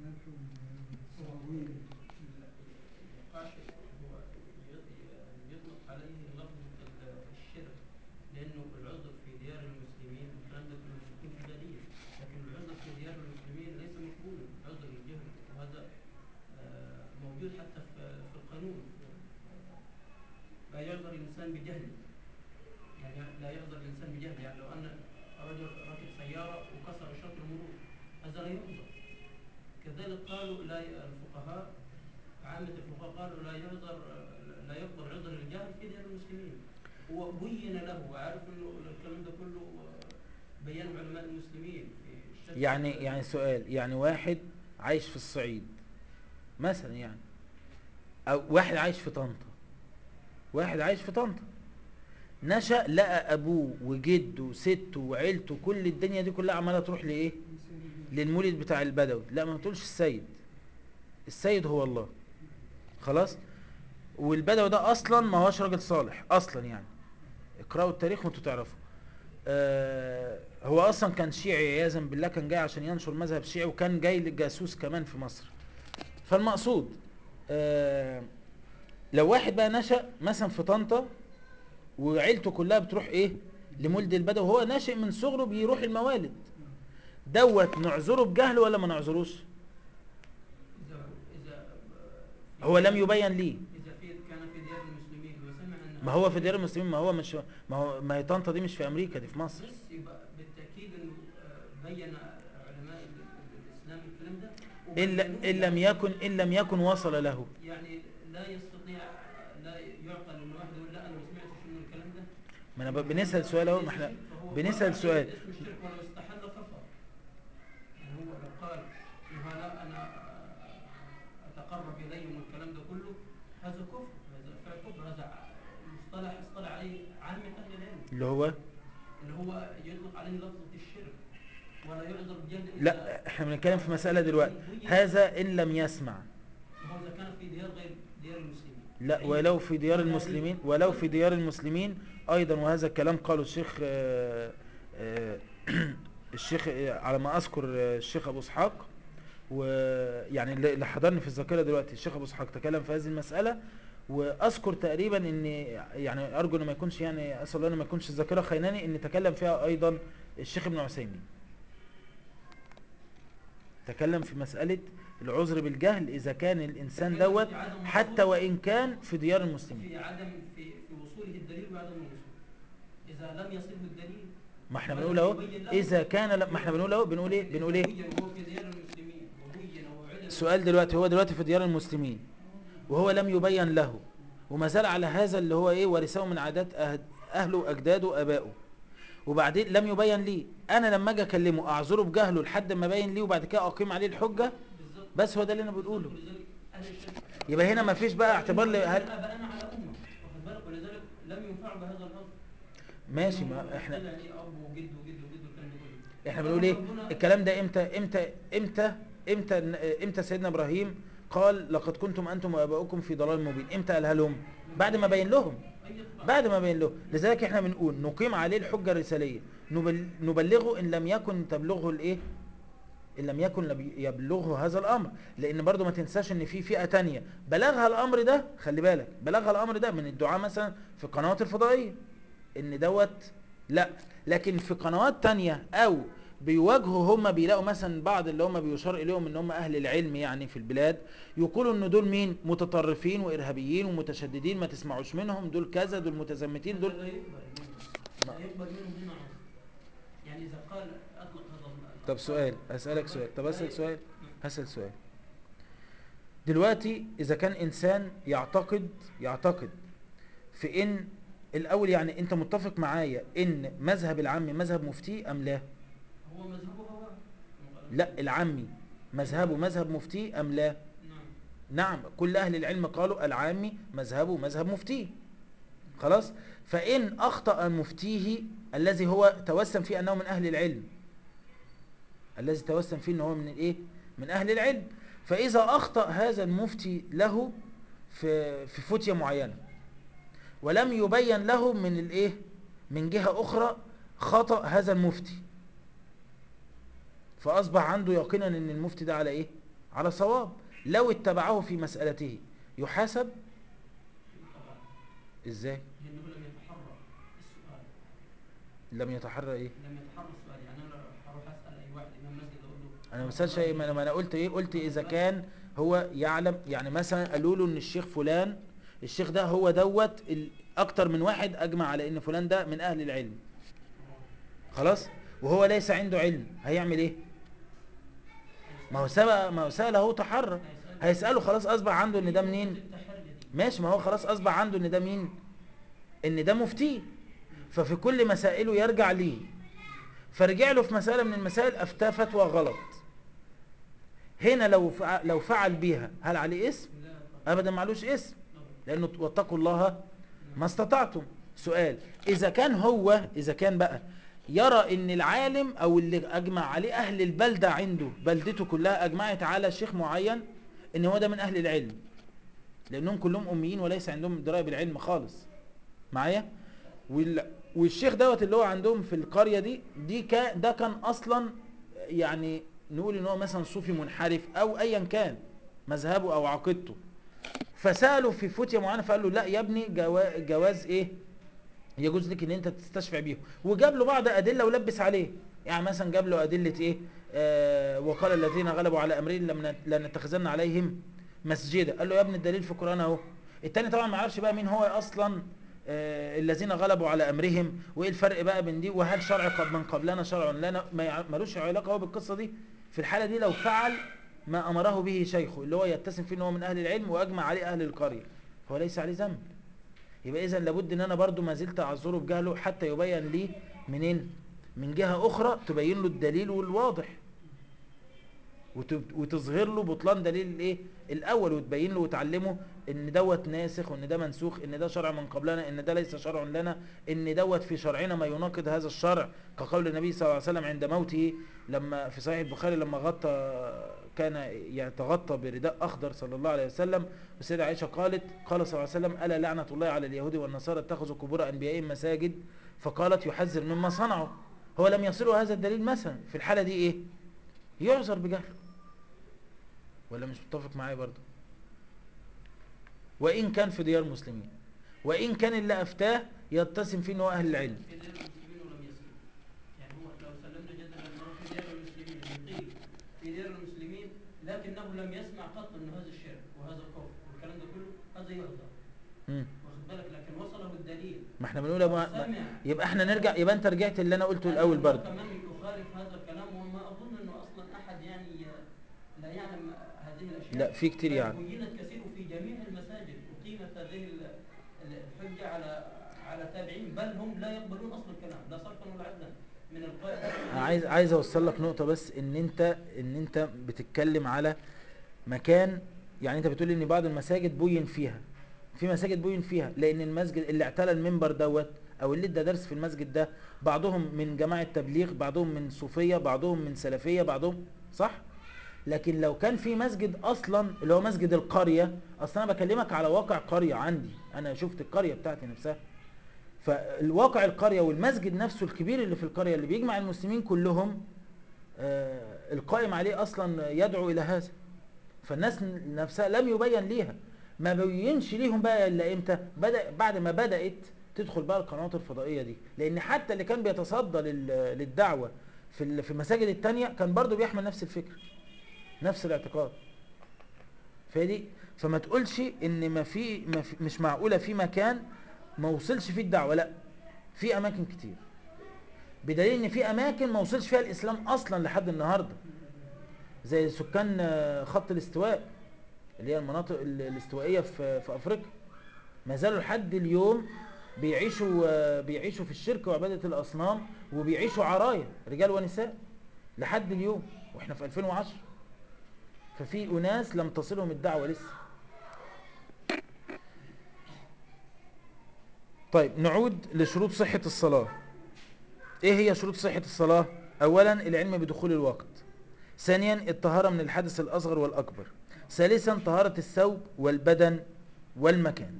النقاش هو ي- يطلق عليه لفظ ال- الشرك لانه العذر في ديار المسلمين الكلام ده كله يكون في دليل لكن العذر في ديار المسلمين ليس مقبولا عذر الجهل وهذا آه، موجود حتى في في القانون لا يعذر الانسان بجهله يعني لا يعذر الانسان بجهل يعني لو ان رجل ركب سياره وكسر اشاره المرور هذا لا يعذر كذلك قالوا لا ي- الفقهاء عامة الفقهاء قالوا لا يعذر لا يقبل عذر الجهل في ديار المسلمين هو بين له وعارف انه الكلام ده كله بينه علماء المسلمين في الشك يعني يعني سؤال يعني واحد عايش في الصعيد مثلا يعني او واحد عايش في طنطا واحد عايش في طنطا نشأ لقى ابوه وجده وسته وعيلته كل الدنيا دي كلها عماله تروح لايه للمولد بتاع البدوي لا ما تقولش السيد السيد هو الله خلاص والبدوي ده اصلا ما هوش راجل صالح اصلا يعني اقرأوا التاريخ وانتوا تعرفوا آه هو اصلا كان شيعي عياذا بالله كان جاي عشان ينشر مذهب شيعي وكان جاي للجاسوس كمان في مصر فالمقصود آه لو واحد بقى نشأ مثلا في طنطا وعيلته كلها بتروح ايه لمولد البدوي وهو ناشئ من صغره بيروح الموالد دوت نعذره بجهل ولا ما نعذروش اذا اذا في- هو لم يبين ليه اذا في كان في ديار المسلمين وسمع ان ما هو في ديار المسلمين ما هو مش ما هو ما هي طنطا دي مش في امريكا دي في مصر بس يبقى بالتاكيد انه آه، بين علماء ال- ال- الاسلام الكلام ده الا وبينوه ان لم يكن ان لم يكن وصل له يعني لا يستطيع لا يعقل ان واحد يقول لا انا ما سمعتش انه الكلام ده ما انا ب- بنسال سؤال اهو ما احنا بنسال سؤال اسم الشرك ولو استحل كفر يعني هو لو قال إنه لا انا اتقرب اليهم والكلام ده كله هذا كفر هذا فعل كفر هذا مصطلح اصطلح عليه عامة اهل العلم اللي هو اللي هو يطلق عليه لفظة الشرك ولا يعذر بجهل إلا- لا احنا بنتكلم في مسألة دلوقتي هذا ان لم يسمع هو اذا كان في ديار غير ديار المسلمين لا ولو في ديار المسلمين ولو في ديار المسلمين ايضا وهذا الكلام قاله الشيخ آه، آه، الشيخ آه، على ما اذكر آه، الشيخ ابو اسحاق ويعني اللي اللي حضرني في الذاكره دلوقتي الشيخ ابو اسحاق تكلم في هذه المساله واذكر تقريبا ان يعني ارجو ان ما يكونش يعني اسال الله ان ما يكونش الذاكره خيناني ان تكلم فيها ايضا الشيخ ابن عثيمين تكلم في مساله العذر بالجهل اذا كان الانسان دوت حتى وان كان في ديار المسلمين في عدم في في وصوله الدليل وعدم الوصول اذا لم يصله الدليل ما احنا بنقول اهو اذا كان لا ما احنا بنقول اهو بنقول ايه بنقول ايه بين وهو في ديار المسلمين وبين وعلم السؤال دلوقتي هو دلوقتي في ديار المسلمين وهو لم يبين له وما زال على هذا اللي هو ايه ورثه من عادات أهد- اهله واجداده وابائه وبعدين لم يبين لي انا لما اجي اكلمه اعذره بجهله لحد ما ابين ليه وبعد كده اقيم عليه الحجه بالظبط بس هو ده اللي انا بقوله ولذلك اهل الشرك يبقى هنا ما فيش بقى اعتبار ل... هل... اباءنا على امه واخد بالك ولذلك لم ينفعوا بهذا الامر ماشي ما احنا طلع ليه اب وجد وجد وجد والكلام ده كله احنا بنقول ايه الكلام ده امتى امتى امتى امتى امتى سيدنا ابراهيم قال لقد كنتم انتم واباؤكم في ضلال مبين امتى قالها لهم بعد ما بين لهم اي خطأ. بعد ما بين له لذلك احنا بنقول نقيم عليه الحجه الرساليه نبل نبلغه ان لم يكن تبلغه الايه ان لم يكن لم يبلغه هذا الامر لان برضو ما تنساش ان في فئه تانية بلغها الامر ده خلي بالك بلغها الامر ده من الدعاء مثلا في القنوات الفضائيه ان دوت لا لكن في قنوات تانية او بيواجهوا هم بيلاقوا مثلا بعض اللي هم بيشار اليهم ان هم اهل العلم يعني في البلاد يقولوا ان دول مين متطرفين وارهابيين ومتشددين ما تسمعوش منهم دول كذا دول متزمتين دول لا يقبل منهم لا يقبل منهم هنا عذر يعني اذا قال اطلق هذا ال- طب سؤال هسألك سؤال طب هسأل سؤال هسأل سؤال دلوقتي اذا كان انسان يعتقد يعتقد في ان الاول يعني انت متفق معايا ان مذهب العمي مذهب مفتي ام لا هو مذهبه هو لا العمي مذهبه مذهب مفتي ام لا نعم نعم كل اهل العلم قالوا العامي مذهبه مذهب مفتي خلاص فان اخطا مفتيه الذي هو توسم فيه انه من اهل العلم الذي توسم فيه انه هو من الايه من اهل العلم فاذا اخطا هذا المفتي له في في فتيه معينه ولم يبين له من الايه من جهه اخرى خطا هذا المفتي فاصبح عنده يقينا ان المفتي ده على ايه على صواب لو اتبعه في مسألته يحاسب طبعا ازاي لانه لم يتحرى السؤال لم يتحرى ايه لم يتحرى السؤال يعني انا لو هروح اسال اي واحد امام مسجد اقول له انا ما بسالش ايه ما انا ما أنا قلت ايه قلت اذا كان هو يعلم يعني مثلا قالوا له ان الشيخ فلان الشيخ ده هو دوت ال- اكتر من واحد اجمع على ان فلان ده من اهل العلم خلاص وهو ليس عنده علم هيعمل ايه ما هو سبق ما هو سأل اهو تحرى هيسأله خلاص اصبح عنده ان ده منين التحري دي ماشي ما هو خلاص اصبح عنده ان ده مين ان ده مفتي ففي كل مسائله يرجع ليه فرجع له في مسألة من المسائل افتى فتوى غلط هنا لو فع- لو فعل بيها هل عليه اسم لا طبعا ابدا معلوش اسم طبعا. لانه واتقوا الله ما استطعتم سؤال اذا كان هو اذا كان بقى يرى ان العالم او اللي اجمع عليه اهل البلدة عنده بلدته كلها اجمعت على شيخ معين ان هو ده من اهل العلم لانهم كلهم اميين وليس عندهم درايه بالعلم خالص معايا وال... والشيخ دوت اللي هو عندهم في القريه دي دي كان ده كان اصلا يعني نقول ان هو مثلا صوفي منحرف او ايا كان مذهبه او عقيدته فسالوا في فتيه معينه فقال له لا يا ابني جوا... جواز ايه يجوز لك ان انت تستشفع بيهم وجاب له بعض ادله ولبس عليه يعني مثلا جاب له ادله ايه آه وقال الذين غلبوا على امرهم لم لنتخذن عليهم مسجدا قال له يا ابني الدليل في القران اهو التاني طبعا ما يعرفش بقى مين هو اصلا آه الذين غلبوا على امرهم وايه الفرق بقى بين دي وهل شرع قد من قبلنا شرع لنا ما يع- ملوش علاقه هو بالقصه دي في الحاله دي لو فعل ما امره به شيخه اللي هو يتسم فيه ان هو من اهل العلم واجمع عليه اهل القريه فهو ليس عليه ذنب يبقى اذا لابد ان انا برضو ما زلت اعذره بجهله حتى يبين لي منين من جهه اخرى تبين له الدليل والواضح وت- وتظهر له بطلان دليل الايه الاول وتبين له وتعلمه ان دوت ناسخ وان ده منسوخ ان ده شرع من قبلنا ان ده ليس شرع لنا ان دوت في شرعنا ما يناقض هذا الشرع كقول النبي صلى الله عليه وسلم عند موته لما في صحيح البخاري لما غطى كان يتغطى برداء اخضر صلى الله عليه وسلم والسيدة عائشة قالت قال صلى الله عليه وسلم ألا لعنة الله على اليهود والنصارى اتخذوا قبور أنبيائهم مساجد فقالت يحذر مما صنعوا هو لم يصلوا هذا الدليل مثلا في الحالة دي ايه يعذر بجهله ولا مش متفق معايا برضه وإن كان في ديار مسلمين وإن كان اللي أفتاه يتسم فيه أنه أهل العلم في ديار المسلمين ولم يسلم يعني هو لو سلمنا جدلا انه في ديار المسلمين يقيم في ديار المسلمين لكنه لم يسمع قط انه هذا الشرك وهذا الكفر والكلام ده كله هذا يهدر مم. واخد بالك لكن وصله الدليل ما احنا بنقول ما ما سمع يبقى احنا نرجع يبقى انت رجعت اللي انا قلته الاول أنا برضه كمان يخالف هذا الكلام وما اظن انه اصلا احد يعني لا يعلم هذه الاشياء لا في كتير يعني بينت كثير في جميع المساجد اقيمت هذه ال- ال- الحجه على على تابعين بل هم لا يقبلون اصل الكلام لا صرفا ولا عدلا من القائد انا عايز عايز اوصل لك نقطه بس ان انت ان انت بتتكلم على مكان يعني انت بتقول ان بعض المساجد بوين فيها في مساجد بوين فيها لان المسجد اللي اعتلى المنبر دوت او اللي ادى درس في المسجد ده بعضهم من جماعه تبليغ بعضهم من صوفيه بعضهم من سلفيه بعضهم صح لكن لو كان في مسجد اصلا اللي هو مسجد القريه اصلا انا بكلمك على واقع قريه عندي انا شفت القريه بتاعتي نفسها فالواقع القرية والمسجد نفسه الكبير اللي في القرية اللي بيجمع المسلمين كلهم آه، القائم عليه أصلا يدعو إلى هذا فالناس نفسها لم يبين ليها ما بينش ليهم بقى إلا إمتى بدأ بعد ما بدأت تدخل بقى القنوات الفضائية دي لأن حتى اللي كان بيتصدى لل- للدعوة في ال- في المساجد التانية كان برضو بيحمل نفس الفكر نفس الاعتقاد فدي فما تقولش ان ما في, ما في مش معقوله في مكان ما وصلش فيه الدعوه لا في اماكن كتير بدليل ان في اماكن ما وصلش فيها الاسلام اصلا لحد النهارده زي سكان آه، خط الاستواء اللي هي المناطق ال- الاستوائيه في في افريقيا ما زالوا لحد اليوم بيعيشوا آه، بيعيشوا في الشرك وعباده الاصنام وبيعيشوا عرايا رجال ونساء لحد اليوم واحنا في 2010 ففي اناس لم تصلهم الدعوه لسه طيب نعود لشروط صحه الصلاه ايه هي شروط صحه الصلاه اولا العلم بدخول الوقت ثانيا الطهاره من الحدث الاصغر والاكبر ثالثا طهاره الثوب والبدن والمكان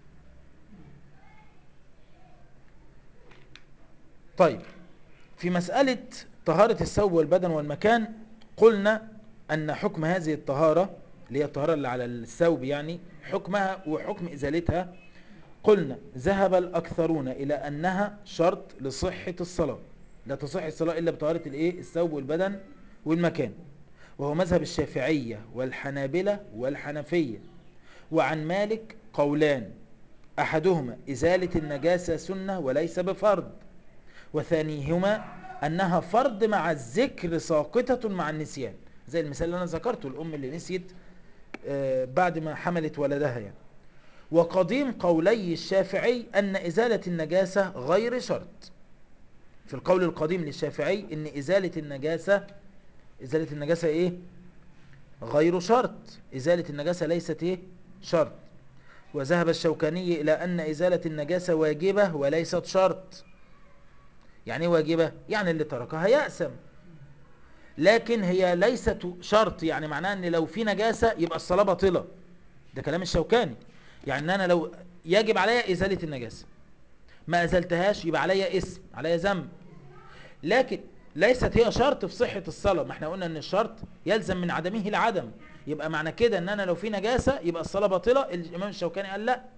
طيب في مسألة طهارة الثوب والبدن والمكان قلنا أن حكم هذه الطهارة اللي هي الطهارة اللي على الثوب يعني حكمها وحكم إزالتها قلنا ذهب الأكثرون إلى أنها شرط لصحة الصلاة لا تصح الصلاة إلا بطهارة الإيه؟ الثوب والبدن والمكان وهو مذهب الشافعية والحنابلة والحنفية وعن مالك قولان أحدهما إزالة النجاسة سنة وليس بفرض وثانيهما أنها فرض مع الذكر ساقطة مع النسيان زي المثال اللي أنا ذكرته الأم اللي نسيت آه، بعد ما حملت ولدها يعني وقديم قولي الشافعي أن إزالة النجاسة غير شرط في القول القديم للشافعي أن إزالة النجاسة إزالة النجاسة إيه؟ غير شرط إزالة النجاسة ليست إيه؟ شرط وذهب الشوكاني إلى أن إزالة النجاسة واجبة وليست شرط يعني ايه واجبة؟ يعني اللي تركها يأسم لكن هي ليست شرط يعني معناها ان لو في نجاسة يبقى الصلاة باطلة ده كلام الشوكاني يعني ان انا لو يجب عليا ازالة النجاسة ما ازلتهاش يبقى عليا اسم عليا ذنب لكن ليست هي شرط في صحة الصلاة ما احنا قلنا ان الشرط يلزم من عدمه العدم يبقى معنى كده ان انا لو في نجاسة يبقى الصلاة باطلة الامام الشوكاني قال لا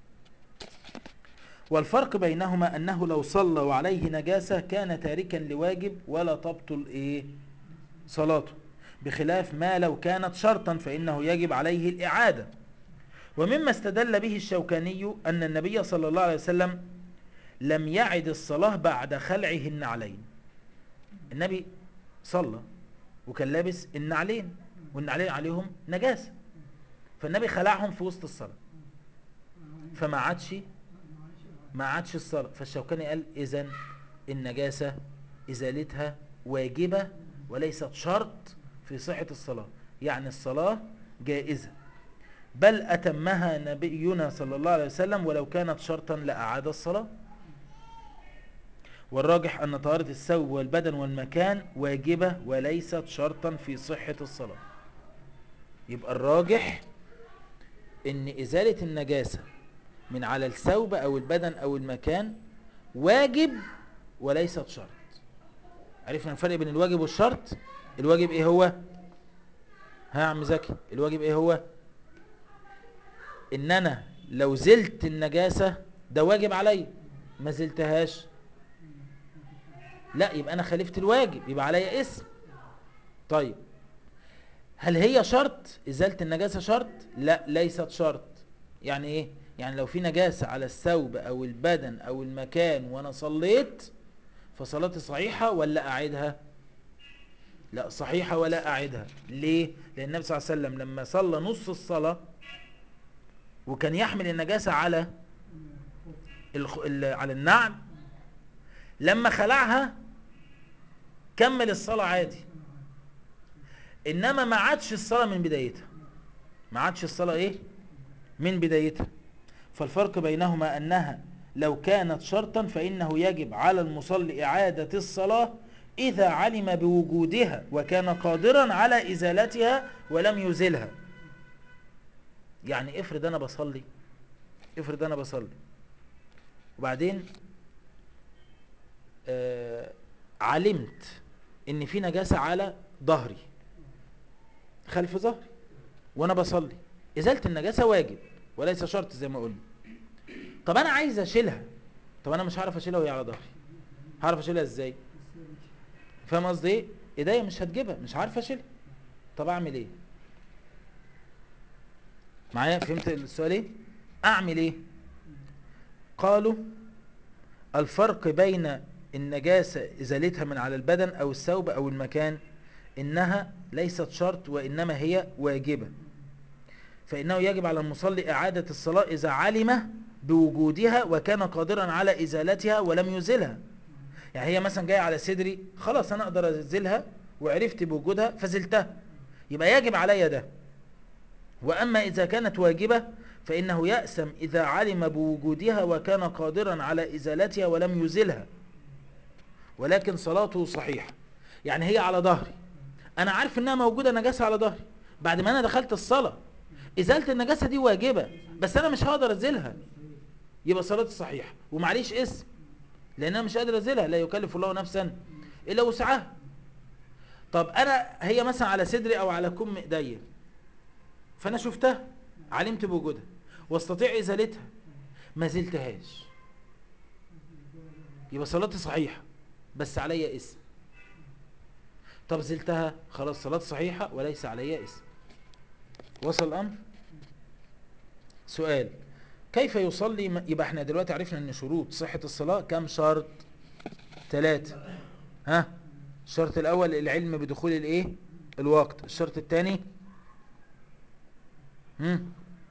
والفرق بينهما انه لو صلى وعليه نجاسة كان تاركا لواجب ولا تبطل ايه صلاته بخلاف ما لو كانت شرطا فانه يجب عليه الاعادة ومما استدل به الشوكاني ان النبي صلى الله عليه وسلم لم يعد الصلاة بعد خلعه النعلين النبي صلى وكان لابس النعلين والنعلين عليهم نجاسة فالنبي خلعهم في وسط الصلاة فما عادش ما عادش الصلاة فالشوكاني قال إذن النجاسة إزالتها واجبة وليست شرط في صحة الصلاة يعني الصلاة جائزة بل أتمها نبينا صلى الله عليه وسلم ولو كانت شرطا لأعاد الصلاة والراجح أن طهارة الثوب والبدن والمكان واجبة وليست شرطا في صحة الصلاة يبقى الراجح ان ازالة النجاسة من على الثوب او البدن او المكان واجب وليست شرط عرفنا الفرق بين الواجب والشرط الواجب ايه هو ها يا عم زكي الواجب ايه هو ان انا لو زلت النجاسة ده واجب عليا ما زلتهاش لا يبقى انا خالفت الواجب يبقى عليا اسم طيب هل هي شرط ازالة النجاسة شرط لا ليست شرط يعني ايه يعني لو في نجاسة على الثوب او البدن او المكان وانا صليت فصلاتي صحيحة ولا اعيدها لا صحيحة ولا اعيدها ليه لان النبي صلى الله عليه وسلم لما صلى نص الصلاة وكان يحمل النجاسة على الخ... ال... على النعل لما خلعها كمل الصلاة عادي انما ما عادش الصلاة من بدايتها ما عادش الصلاة ايه من بدايتها فالفرق بينهما انها لو كانت شرطا فانه يجب على المصلي اعادة الصلاة اذا علم بوجودها وكان قادرا على ازالتها ولم يزلها يعني افرض انا بصلي افرض انا بصلي وبعدين آه علمت ان في نجاسة على ظهري خلف ظهري وانا بصلي ازالة النجاسة واجب وليس شرط زي ما قلنا طب انا عايز اشيلها طب انا مش هعرف اشيلها وهي على ظهري هعرف اشيلها ازاي فاهم قصدي ايه ايديا مش هتجيبها مش عارف اشيلها طب اعمل ايه معايا فهمت السؤال ايه اعمل ايه قالوا الفرق بين النجاسة ازالتها من على البدن او الثوب او المكان انها ليست شرط وانما هي واجبة فإنه يجب على المصلي إعادة الصلاة إذا علم بوجودها وكان قادرا على إزالتها ولم يزلها يعني هي مثلا جاية على صدري خلاص أنا أقدر أزلها وعرفت بوجودها فزلتها يبقى يجب علي ده وأما إذا كانت واجبة فإنه يأسم إذا علم بوجودها وكان قادرا على إزالتها ولم يزلها ولكن صلاته صحيحة يعني هي على ظهري أنا عارف إنها موجودة نجاسة على ظهري بعد ما أنا دخلت الصلاة إزالة النجاسة دي واجبة بس أنا مش هقدر أزيلها يبقى صلاتي صحيحة ومعليش اسم لأن أنا مش قادر أزيلها لا يكلف الله نفسا إلا وسعها طب أنا هي مثلا على صدري أو على كم إيديا فأنا شفتها علمت بوجودها واستطيع إزالتها ما زلتهاش يبقى صلاتي صحيحة بس عليا اسم طب زلتها خلاص صلاة صحيحة وليس عليا اسم وصل الأمر سؤال كيف يصلي م- يبقى احنا دلوقتي عرفنا ان شروط صحة الصلاة كم شرط ثلاثة ها الشرط الاول العلم بدخول الايه الوقت الشرط الثاني هم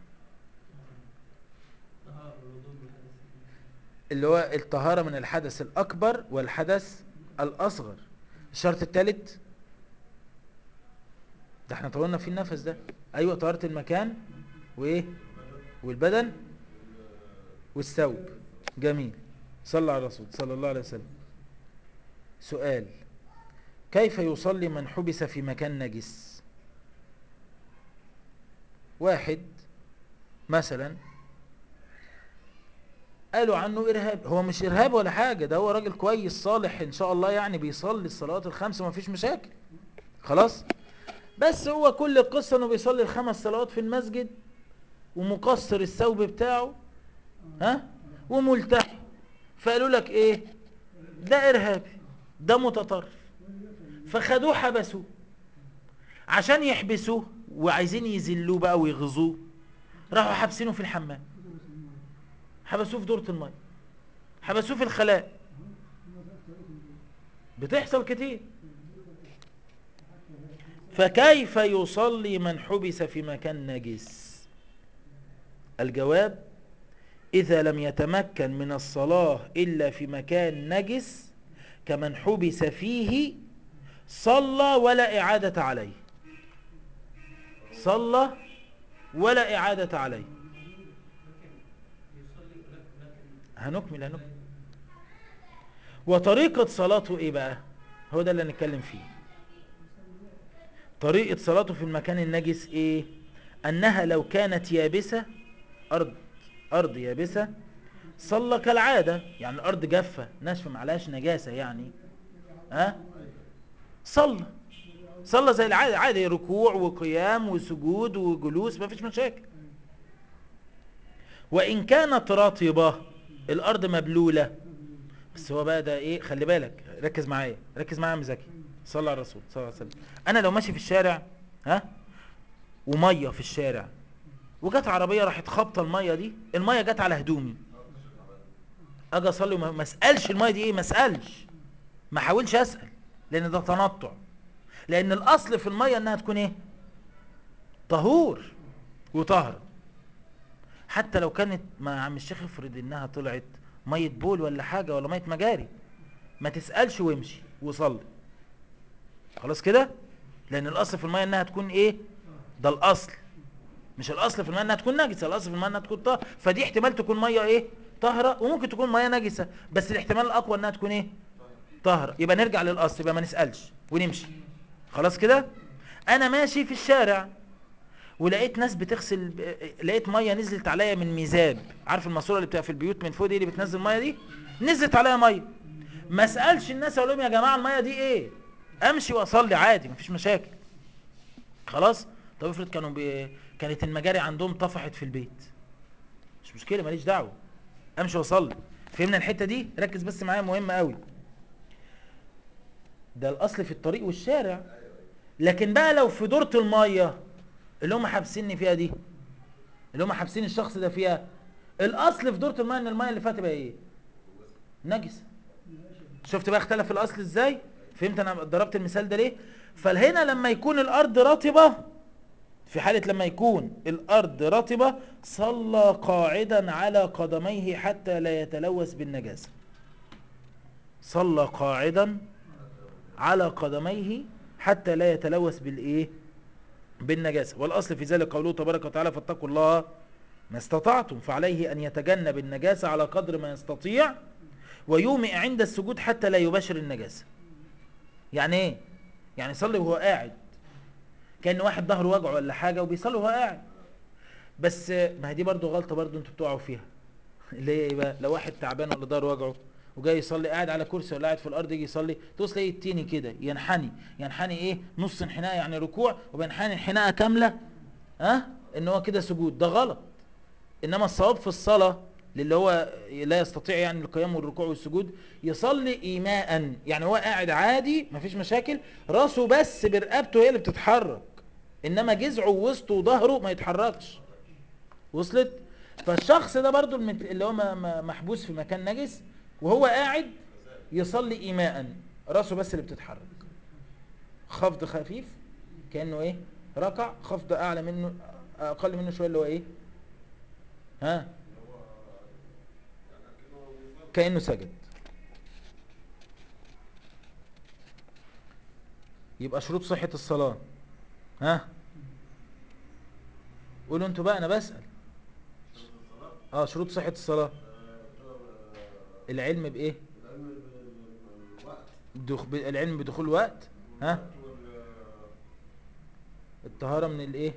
طهارة الوضوء من الحدث اللي هو الطهارة من الحدث الأكبر والحدث الأصغر الشرط الثالث ده احنا طولنا فيه النفس ده أيوة طهارة المكان وإيه والبدن والثوب جميل صلى على الرسول صلى الله عليه وسلم سؤال كيف يصلي من حبس في مكان نجس واحد مثلا قالوا عنه إرهاب هو مش إرهاب ولا حاجة ده هو راجل كويس صالح إن شاء الله يعني بيصلي الصلوات الخمس وما فيش مشاكل خلاص بس هو كل القصة إنه بيصلي الخمس صلوات في المسجد ومقصر الثوب بتاعه ها وملتحي فقالوا لك إيه ده إرهابي ده متطرف فخدوه حبسوه عشان يحبسوه وعايزين يذلوه بقى ويغزوه راحوا حابسينه في الحمام حبسوه في دورة المية حبسوه في الخلاء بتحصل كتير فكيف يصلي من حبس في مكان نجس الجواب إذا لم يتمكن من الصلاة إلا في مكان نجس كمن حبس فيه صلى ولا إعادة عليه صلى ولا إعادة عليه يصلي لكن لكن هنكمل هنكمل وطريقة صلاته ايه بقى هو ده اللي هنتكلم فيه طريقة صلاته في المكان النجس ايه انها لو كانت يابسة ارض ارض يابسة صلى كالعادة يعني الارض جافة ناشفة معلهاش نجاسة يعني ها أه؟ صلى صلى زي العادة عادي ركوع وقيام وسجود وجلوس مفيش مشاكل وإن كانت رطبة الأرض مبلولة بس هو بقى ده إيه خلي بالك ركز معايا ركز معايا يا عم زكي صلى على الرسول صلى الله عليه وسلم أنا لو ماشي في الشارع ها ومية في الشارع وجت عربية راحت خابطة المية دي المية جت على هدومي أجي أصلي وما ما أسألش المية دي إيه ما أسألش ما حاولش أسأل لأن ده تنطع لأن الأصل في المية إنها تكون إيه طهور وطهر حتى لو كانت ما عم الشيخ افرض انها طلعت ميه بول ولا حاجه ولا ميه مجاري ما تسالش وامشي وصلي خلاص كده لان الاصل في الميه انها تكون ايه ده الاصل مش الاصل في الميه انها تكون نجسه الاصل في الميه انها تكون طاهره فدي احتمال تكون ميه ايه طاهره وممكن تكون ميه نجسه بس الاحتمال الاقوى انها تكون ايه طاهره يبقى نرجع للاصل يبقى ما نسالش ونمشي خلاص كده انا ماشي في الشارع ولقيت ناس بتغسل لقيت ميه نزلت عليا من ميزاب عارف الماسوره اللي بتبقى في البيوت من فوق دي اللي بتنزل ميه دي نزلت عليا ميه ما اسالش الناس اقول لهم يا جماعه الميه دي ايه امشي واصلي عادي مفيش مشاكل خلاص طب افرض كانوا بي... كانت المجاري عندهم طفحت في البيت مش مشكله ماليش دعوه امشي واصلي فهمنا الحته دي ركز بس معايا مهمه قوي ده الاصل في الطريق والشارع لكن بقى لو في دورة الميه اللي هم حابسيني فيها دي اللي هم حابسين الشخص ده فيها الاصل في دورة الميه ان الميه اللي فيها تبقى ايه نجسه شفت بقى اختلف الاصل ازاي فهمت انا ضربت المثال ده ليه فهنا لما يكون الارض رطبه في حالة لما يكون الأرض رطبة صلى قاعدا على قدميه حتى لا يتلوث بالنجاسة صلى قاعدا على قدميه حتى لا يتلوث بالإيه بالنجاسة والأصل في ذلك قوله تبارك وتعالى فاتقوا الله ما استطعتم فعليه أن يتجنب النجاسة على قدر ما يستطيع ويومئ عند السجود حتى لا يباشر النجاسة يعني ايه يعني يصلي وهو قاعد كان واحد ظهره وجعه ولا حاجه وبيصلي وهو قاعد بس ما هي دي برضه غلطه برضه انتوا بتقعوا فيها اللي هي ايه بقى لو واحد تعبان ولا ظهره وجعه وجاي يصلي قاعد على كرسي ولا قاعد في الارض يجي يصلي توصل تلاقيه التاني كده ينحني ينحني ايه نص انحناء يعني ركوع وبينحني انحناءه كامله ها أه؟ ان هو كده سجود ده غلط انما الصواب في الصلاه للي هو لا يستطيع يعني القيام والركوع والسجود يصلي ايماء يعني هو قاعد عادي مفيش مشاكل راسه بس برقبته هي اللي بتتحرك انما جذعه ووسطه وظهره ما يتحركش وصلت فالشخص ده برضو المت- اللي هو م- م- محبوس في مكان نجس وهو قاعد يصلي ايماء راسه بس اللي بتتحرك خفض خفيف كانه ايه ركع خفض اعلى منه اقل منه شويه اللي هو ايه ها كأنه سجد يبقى شروط صحة الصلاة ها قولوا انتوا بقى انا بسأل اه شروط صحة الصلاة العلم بايه دخ... ب- العلم بدخول وقت ها الطهارة من الايه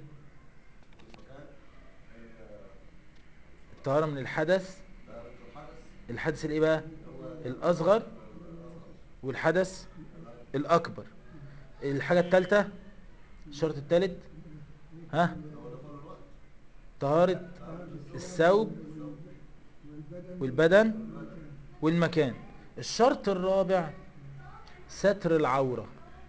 الطهارة من الحدث الحدث الايه بقى الاصغر والحدث الاكبر الحاجة الثالثة الشرط الثالث ها طهارة الثوب والبدن والمكان الشرط الرابع ستر العورة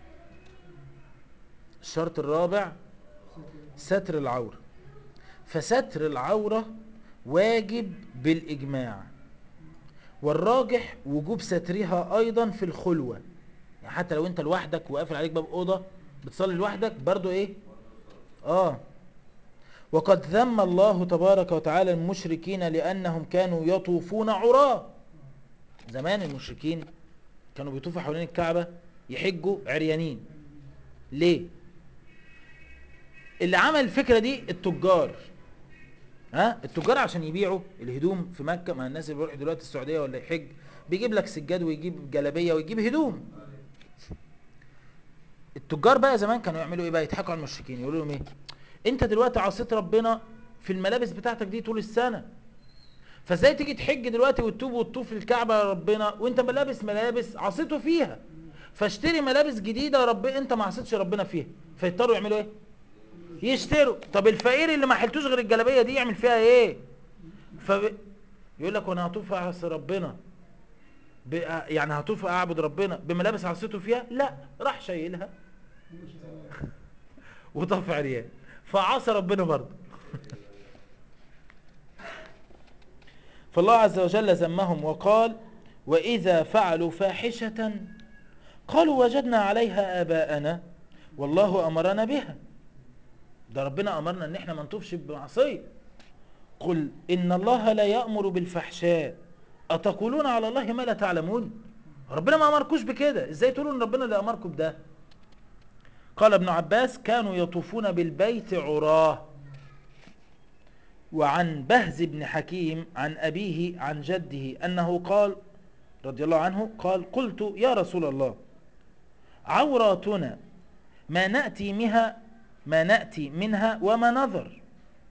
الشرط الرابع ستر العورة فستر العورة واجب بالإجماع والراجح وجوب سترها أيضا في الخلوة يعني حتى لو انت لوحدك وقافل عليك باب أوضة بتصلي لوحدك برضو ايه اه وقد ذم الله تبارك وتعالى المشركين لأنهم كانوا يطوفون عراة زمان المشركين كانوا بيطوفوا حوالين الكعبة يحجوا عريانين ليه اللي عمل الفكرة دي التجار ها التجار عشان يبيعوا الهدوم في مكة ما الناس اللي بيروح دلوقتي السعودية ولا يحج بيجيب لك سجاد ويجيب جلابية ويجيب هدوم التجار بقى زمان كانوا يعملوا ايه بقى يضحكوا على المشركين يقولوا لهم ايه انت دلوقتي عصيت ربنا في الملابس بتاعتك دي طول السنة فازاي تيجي تحج دلوقتي وتتوب وتطوف للكعبة يا ربنا وانت ملابس ملابس عصيته فيها فاشتري ملابس جديدة يا رب انت ما عصيتش ربنا فيها فيضطروا يعملوا ايه يشتروا طب الفقير اللي ما حلتوش غير الجلابية دي يعمل فيها ايه ف يقول لك وانا هطوف اعصي ربنا ب... يعني هطوف اعبد ربنا بملابس عصيته فيها لا راح شايلها وطاف عريان فعصى ربنا برضه فالله عز وجل ذمهم وقال وإذا فعلوا فاحشة قالوا وجدنا عليها آباءنا والله أمرنا بها ده ربنا أمرنا ان احنا ما نطوفش بمعصية قل إن الله لا يأمر بالفحشاء أتقولون على الله ما لا تعلمون ربنا ما أمركوش بكده ازاي تقولوا ان ربنا اللي أمركم بده قال ابن عباس كانوا يطوفون بالبيت عراه وعن بهز بن حكيم عن أبيه عن جده أنه قال رضي الله عنه قال قلت يا رسول الله عوراتنا ما نأتي منها ما نأتي منها وما نظر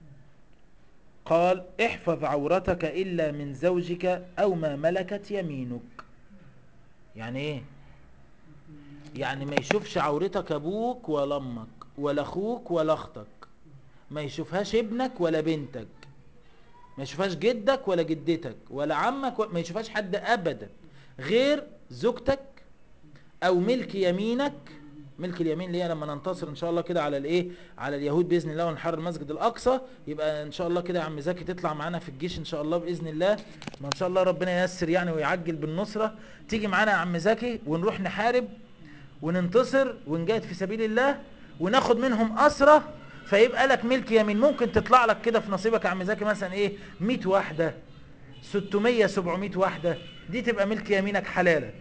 قال احفظ عورتك إلا من زوجك أو ما ملكت يمينك يعني ايه يعني ما يشوفش عورتك ابوك ولا امك ولا اخوك ولا اختك ما يشوفهاش ابنك ولا بنتك ما يشوفهاش جدك ولا جدتك ولا عمك و... ما يشوفهاش حد ابدا غير زوجتك او ملك يمينك ملك اليمين اللي هي لما ننتصر ان شاء الله كده على الايه على اليهود باذن الله ونحرر المسجد الاقصى يبقى ان شاء الله كده يا عم زكي تطلع معانا في الجيش ان شاء الله باذن الله ما ان شاء الله ربنا ييسر يعني ويعجل بالنصره تيجي معانا يا عم زكي ونروح نحارب وننتصر ونجاهد في سبيل الله وناخد منهم اسره فيبقى لك ملك يمين ممكن تطلع لك كده في نصيبك يا عم زكي مثلا ايه 100 واحده 600 700 واحده دي تبقى ملك يمينك حلالك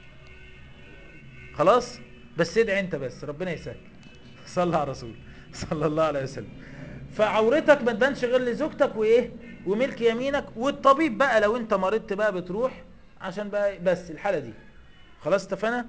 خلاص بس ادعي انت بس ربنا يسهل صلى على الرسول صلى الله عليه وسلم فعورتك ما تبانش غير لزوجتك وايه وملك يمينك والطبيب بقى لو انت مرضت بقى بتروح عشان بقى بس الحاله دي خلاص اتفقنا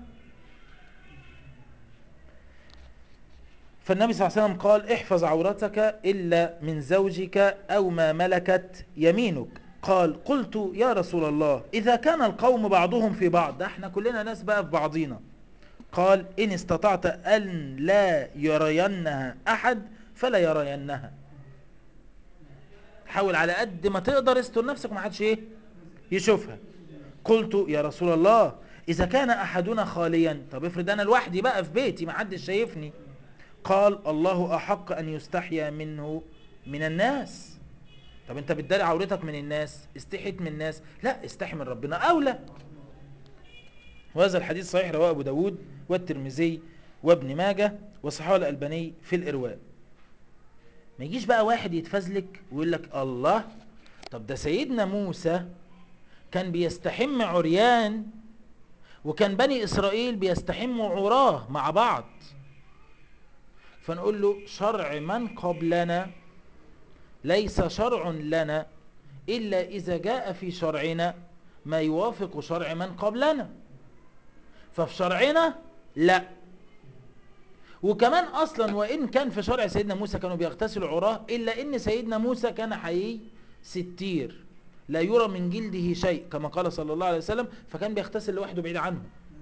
فالنبي صلى الله عليه وسلم قال احفظ عورتك إلا من زوجك أو ما ملكت يمينك قال قلت يا رسول الله إذا كان القوم بعضهم في بعض ده احنا كلنا ناس بقى في بعضينا قال إن استطعت أن لا يرينها أحد فلا يرينها حاول على قد ما تقدر استر نفسك ما حدش ايه يشوفها قلت يا رسول الله إذا كان أحدنا خاليا طب افرض أنا لوحدي بقى في بيتي ما حدش شايفني قال الله أحق أن يستحيا منه من الناس طب انت بتداري عورتك من الناس استحيت من الناس لا استحي من ربنا أولى وهذا الحديث صحيح رواه أبو داود والترمذي وابن ماجه وصححه الألباني في الإرواء ما يجيش بقى واحد يتفزلك ويقول لك الله طب ده سيدنا موسى كان بيستحم عريان وكان بني إسرائيل بيستحموا عراه مع بعض فنقول له شرع من قبلنا ليس شرع لنا إلا إذا جاء في شرعنا ما يوافق شرع من قبلنا ففي شرعنا لا وكمان أصلا وإن كان في شرع سيدنا موسى كانوا بيغتسلوا عراه إلا إن سيدنا موسى كان حيي ستير لا يرى من جلده شيء كما قال صلى الله عليه وسلم فكان بيغتسل لوحده بعيد عنه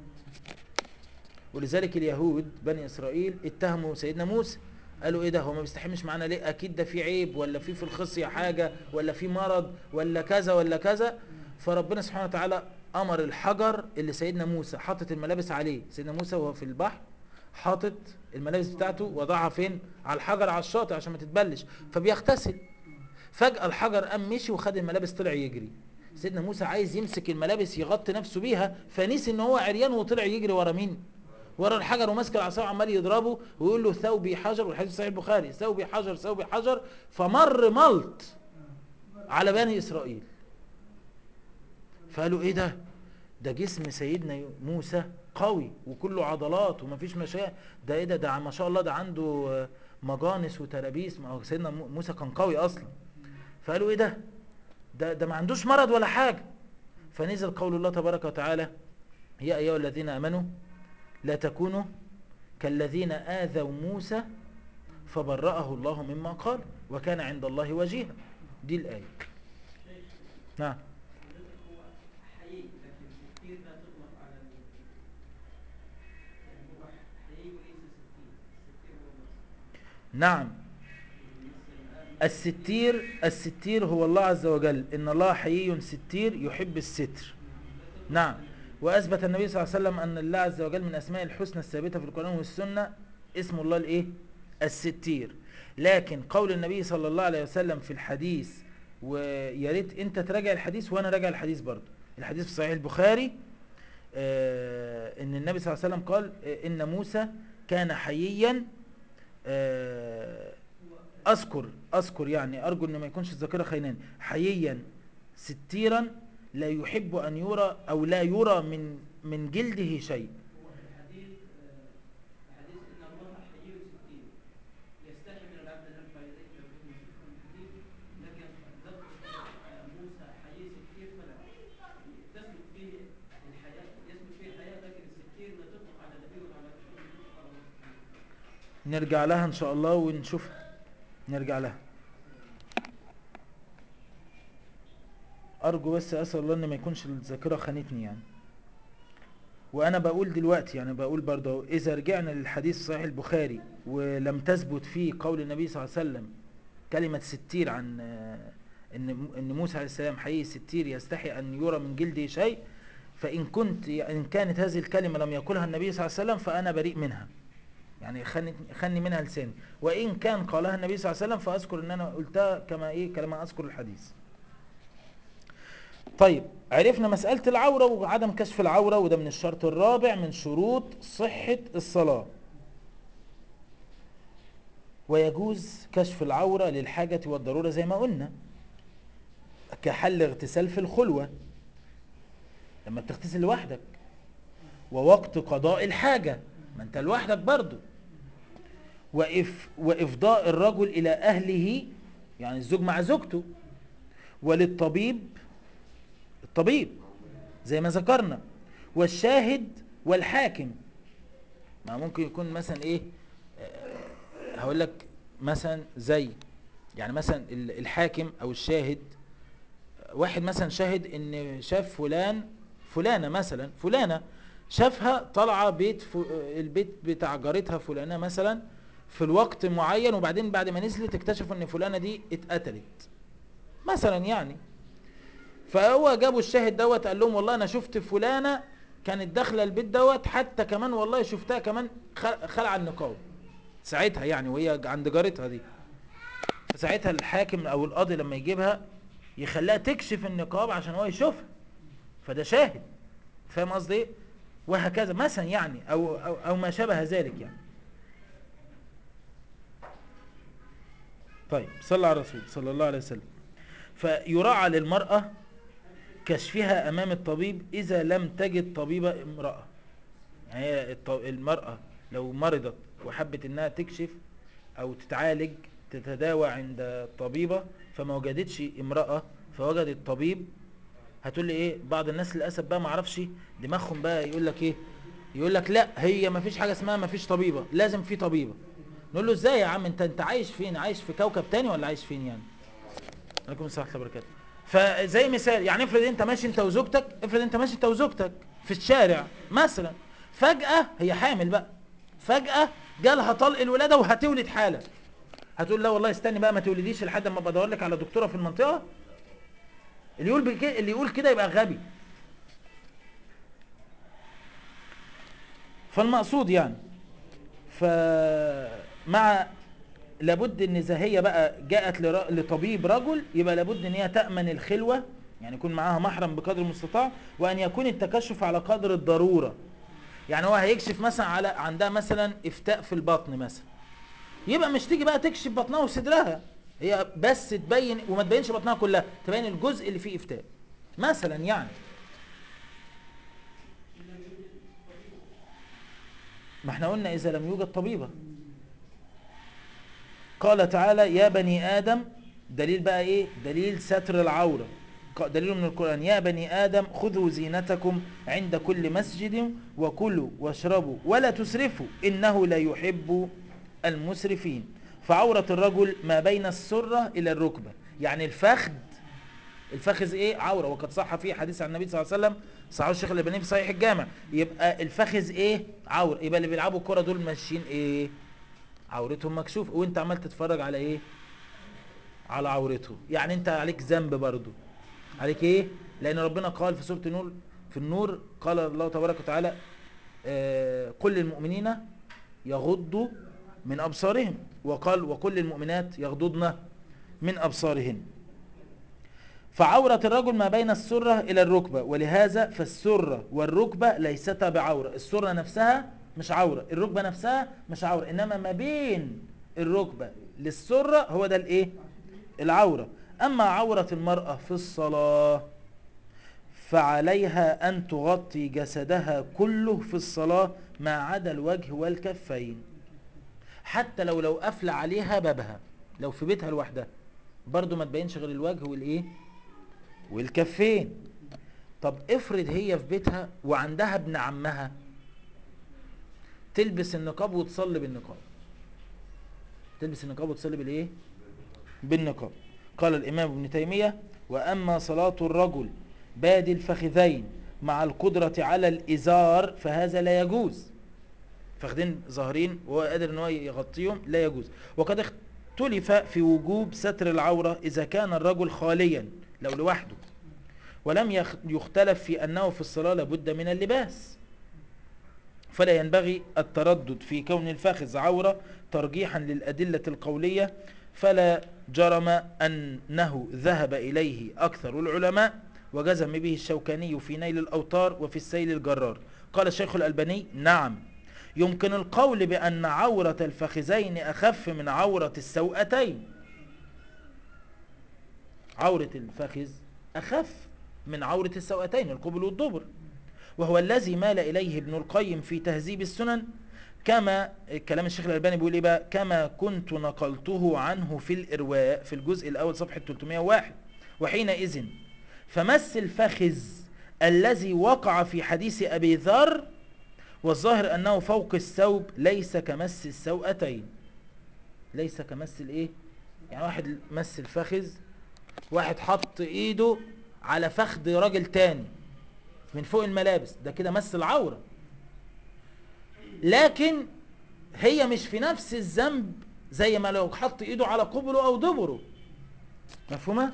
ولذلك اليهود بني إسرائيل اتهموا سيدنا موسى قالوا ايه ده هو ما بيستحمش معانا ليه اكيد ده في عيب ولا في في الخصية حاجة ولا في مرض ولا كذا ولا كذا فربنا سبحانه وتعالى امر الحجر اللي سيدنا موسى حاطط الملابس عليه سيدنا موسى وهو في البحر حاطط الملابس بتاعته وضعها فين على الحجر على الشاطئ عشان ما تتبلش فبيغتسل فجأة الحجر قام مشي وخد الملابس طلع يجري سيدنا موسى عايز يمسك الملابس يغطي نفسه بيها فنسي ان هو عريان وطلع يجري ورا مين ورا الحجر وماسك العصا وعمال يضربه ويقول له ثوبي حجر والحديث صحيح البخاري ثوبي حجر ثوبي حجر فمر ملط على بني اسرائيل فقالوا ايه ده ده جسم سيدنا موسى قوي وكله عضلات ومفيش مشاكل ده ايه ده ده ما شاء الله ده عنده مجانس وترابيس ما هو سيدنا موسى كان قوي اصلا فقالوا ايه ده ده ده ما عندوش مرض ولا حاجه فنزل قول الله تبارك وتعالى يا ايها الذين امنوا لا تكونوا كالذين آذوا موسى فبرأه الله مما قال وكان عند الله وجيها دي الآية نعم هو حقيقي لكن الستير لا تطلق على ال- يعني هو حقيقي وليس ستير الستير هو النص نعم الستير الستير هو الله عز وجل إن الله حيي ستير يحب الستر نعم وأثبت النبي صلى الله عليه وسلم أن الله عز وجل من أسماء الحسنى الثابتة في القرآن والسنة اسم الله الإيه؟ الستير لكن قول النبي صلى الله عليه وسلم في الحديث ويا ريت أنت تراجع الحديث وأنا راجع الحديث برضه الحديث في صحيح البخاري آه إن النبي صلى الله عليه وسلم قال آه إن موسى كان حييا آه أذكر أذكر يعني أرجو أن ما يكونش الذاكرة خينان حييا ستيرا لا يحب أن يرى أو لا يرى من من جلده شيء هو في الحديث آه، حديث ان الله حي ستير يستحي من العبد ان يرفع يديه لو كان يشوفه من جديد لكن ذكر آه، موسى حي ستير فلا تثبت فيه الحياه يثبت فيه الحياه لكن الستير لا تطلق على النبي ولا على رسول الله تطلق على الله سبحانه وتعالى. نرجع لها إن شاء الله ونشوفها نرجع لها أرجو بس أسأل الله أن ما يكونش الذاكرة خانتني يعني وأنا بقول دلوقتي يعني بقول برضه إذا رجعنا للحديث صحيح البخاري ولم تثبت فيه قول النبي صلى الله عليه وسلم كلمة ستير عن آه، إن إن موسى عليه السلام حقيقي ستير يستحي أن يرى من جلده شيء فإن كنت إن كانت هذه الكلمة لم يقولها النبي صلى الله عليه وسلم فأنا بريء منها يعني خني خني منها لساني وإن كان قالها النبي صلى الله عليه وسلم فأذكر إن أنا قلتها كما إيه كما أذكر الحديث طيب عرفنا مسألة العورة وعدم كشف العورة وده من الشرط الرابع من شروط صحة الصلاة ويجوز كشف العورة للحاجة والضرورة زي ما قلنا كحل اغتسال في الخلوة لما بتغتسل لوحدك ووقت قضاء الحاجة ما انت لوحدك برضو وإف وإفضاء الرجل إلى أهله يعني الزوج مع زوجته وللطبيب الطبيب زي ما ذكرنا والشاهد والحاكم ما ممكن يكون مثلا ايه آه، هقول لك مثلا زي يعني مثلا ال- الحاكم او الشاهد واحد مثلا شاهد ان شاف فلان فلانه مثلا فلانه شافها طالعه بيت ف... البيت بتاع جارتها فلانه مثلا في الوقت معين وبعدين بعد ما نزلت اكتشفوا ان فلانه دي اتقتلت مثلا يعني فهو جابوا الشاهد دوت قال لهم والله انا شفت فلانه كانت داخله البيت دوت حتى كمان والله شفتها كمان خل- خلع النقاب ساعتها يعني وهي عند جارتها دي فساعتها الحاكم او القاضي لما يجيبها يخليها تكشف النقاب عشان هو يشوفها فده شاهد فاهم قصدي ايه وهكذا مثلا يعني او او, أو ما شابه ذلك يعني طيب صلى على الرسول صلى الله عليه وسلم فيراعى للمرأة كشفها أمام الطبيب إذا لم تجد طبيبة امرأة يعني هي الط- المرأة لو مرضت وحبت إنها تكشف أو تتعالج تتداوى عند طبيبة فما وجدتش امرأة فوجدت طبيب هتقول لي ايه بعض الناس للاسف بقى ما اعرفش دماغهم بقى يقول لك ايه يقول لك لا هي ما فيش حاجه اسمها ما فيش طبيبه لازم في طبيبه نقول له ازاي يا عم انت انت عايش فين عايش في كوكب تاني ولا عايش فين يعني عليكم السلام ورحمه الله وبركاته فزي مثال يعني افرض انت ماشي انت وزوجتك افرض انت ماشي انت وزوجتك في الشارع مثلا فجاه هي حامل بقى فجاه جالها طلق الولاده وهتولد حاله هتقول لا والله استني بقى ما تولديش لحد ما بدور لك على دكتوره في المنطقه اللي يقول بك... اللي يقول كده يبقى غبي فالمقصود يعني فمع لابد ان اذا هي بقى جاءت لر... لطبيب رجل يبقى لابد ان هي تامن الخلوه يعني يكون معاها محرم بقدر المستطاع وان يكون التكشف على قدر الضروره يعني هو هيكشف مثلا على عندها مثلا افتاء في البطن مثلا يبقى مش تيجي بقى تكشف بطنها وصدرها هي بس تبين وما تبينش بطنها كلها تبين الجزء اللي فيه افتاء مثلا يعني ما احنا قلنا اذا لم يوجد طبيبة قال تعالى يا بني ادم دليل بقى ايه دليل ستر العورة ق- دليل من القرآن يا بني آدم خذوا زينتكم عند كل مسجد وكلوا واشربوا ولا تسرفوا إنه لا يحب المسرفين فعورة الرجل ما بين السرة إلى الركبة يعني الفخذ الفخذ ايه عورة وقد صح فيه حديث عن النبي صلى الله عليه وسلم صحيح الشيخ الألباني في صحيح الجامع يبقى الفخذ ايه عورة يبقى اللي بيلعبوا الكرة دول ماشيين ايه عورتهم مكشوف وانت عمال تتفرج على ايه على عورتهم يعني انت عليك ذنب برضو عليك ايه لان ربنا قال في سورة النور في النور قال الله تبارك وتعالى آه قل للمؤمنين يغضوا من ابصارهم وقال وكل المؤمنات يغضضن من ابصارهن فعورة الرجل ما بين السرة إلى الركبة ولهذا فالسرة والركبة ليستا بعورة السرة نفسها مش عورة الركبة نفسها مش عورة إنما ما بين الركبة للسرة هو ده الإيه العورة أما عورة المرأة في الصلاة فعليها أن تغطي جسدها كله في الصلاة ما عدا الوجه والكفين حتى لو لو قفل عليها بابها لو في بيتها لوحدها برضو ما تبينش غير الوجه والايه والكفين طب افرض هي في بيتها وعندها ابن عمها تلبس النقاب وتصلي بالنقاب تلبس النقاب وتصلي بالايه بالنقاب قال الامام ابن تيمية واما صلاة الرجل بادي الفخذين مع القدرة على الازار فهذا لا يجوز فخدين ظاهرين وهو قادر ان هو يغطيهم لا يجوز وقد اختلف في وجوب ستر العورة اذا كان الرجل خاليا لو لوحده ولم يخ- يختلف في انه في الصلاة لابد من اللباس فلا ينبغي التردد في كون الفخذ عورة ترجيحا للأدلة القولية فلا جرم أنه ذهب إليه أكثر العلماء وجزم به الشوكاني في نيل الأوطار وفي السيل الجرار قال الشيخ الألباني نعم يمكن القول بأن عورة الفخذين أخف من عورة السوأتين عورة الفخذ أخف من عورة السوأتين القبل والدبر وهو الذي مال إليه ابن القيم في تهذيب السنن كما كلام الشيخ الألباني بيقول إيه بقى كما كنت نقلته عنه في الإرواء في الجزء الأول صفحة 301 وحينئذ فمس الفخذ الذي وقع في حديث أبي ذر والظاهر أنه فوق الثوب ليس كمس السوأتين ليس كمس الإيه يعني واحد مس الفخذ واحد حط إيده على فخذ راجل تاني من فوق الملابس ده كده مس العورة لكن هي مش في نفس الذنب زي ما لو حط ايده على قبله او دبره مفهومة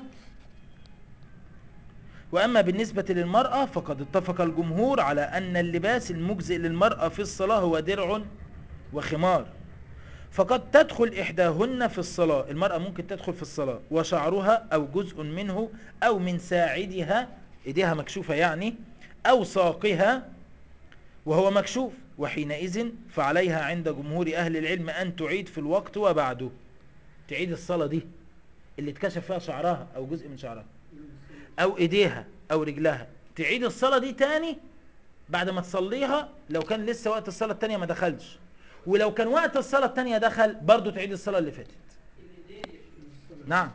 واما بالنسبة للمرأة فقد اتفق الجمهور على ان اللباس المجزئ للمرأة في الصلاة هو درع وخمار فقد تدخل احداهن في الصلاة المرأة ممكن تدخل في الصلاة وشعرها او جزء منه او من ساعدها ايديها مكشوفة يعني او ساقها وهو مكشوف وحينئذ فعليها عند جمهور أهل العلم أن تعيد في الوقت وبعده تعيد الصلاة دي اللي اتكشف فيها شعرها أو جزء من شعرها أو إيديها أو رجلها تعيد الصلاة دي تاني بعد ما تصليها لو كان لسه وقت الصلاة التانية ما دخلش ولو كان وقت الصلاة التانية دخل برضو تعيد الصلاة اللي فاتت نعم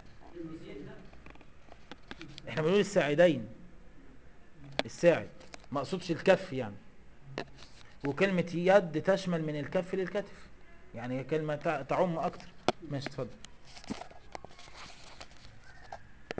احنا بنقول الساعدين الساعد ما اقصدش الكف يعني وكلمة يد تشمل من الكف للكتف يعني هي كلمة تع- تعم اكتر ماشي اتفضل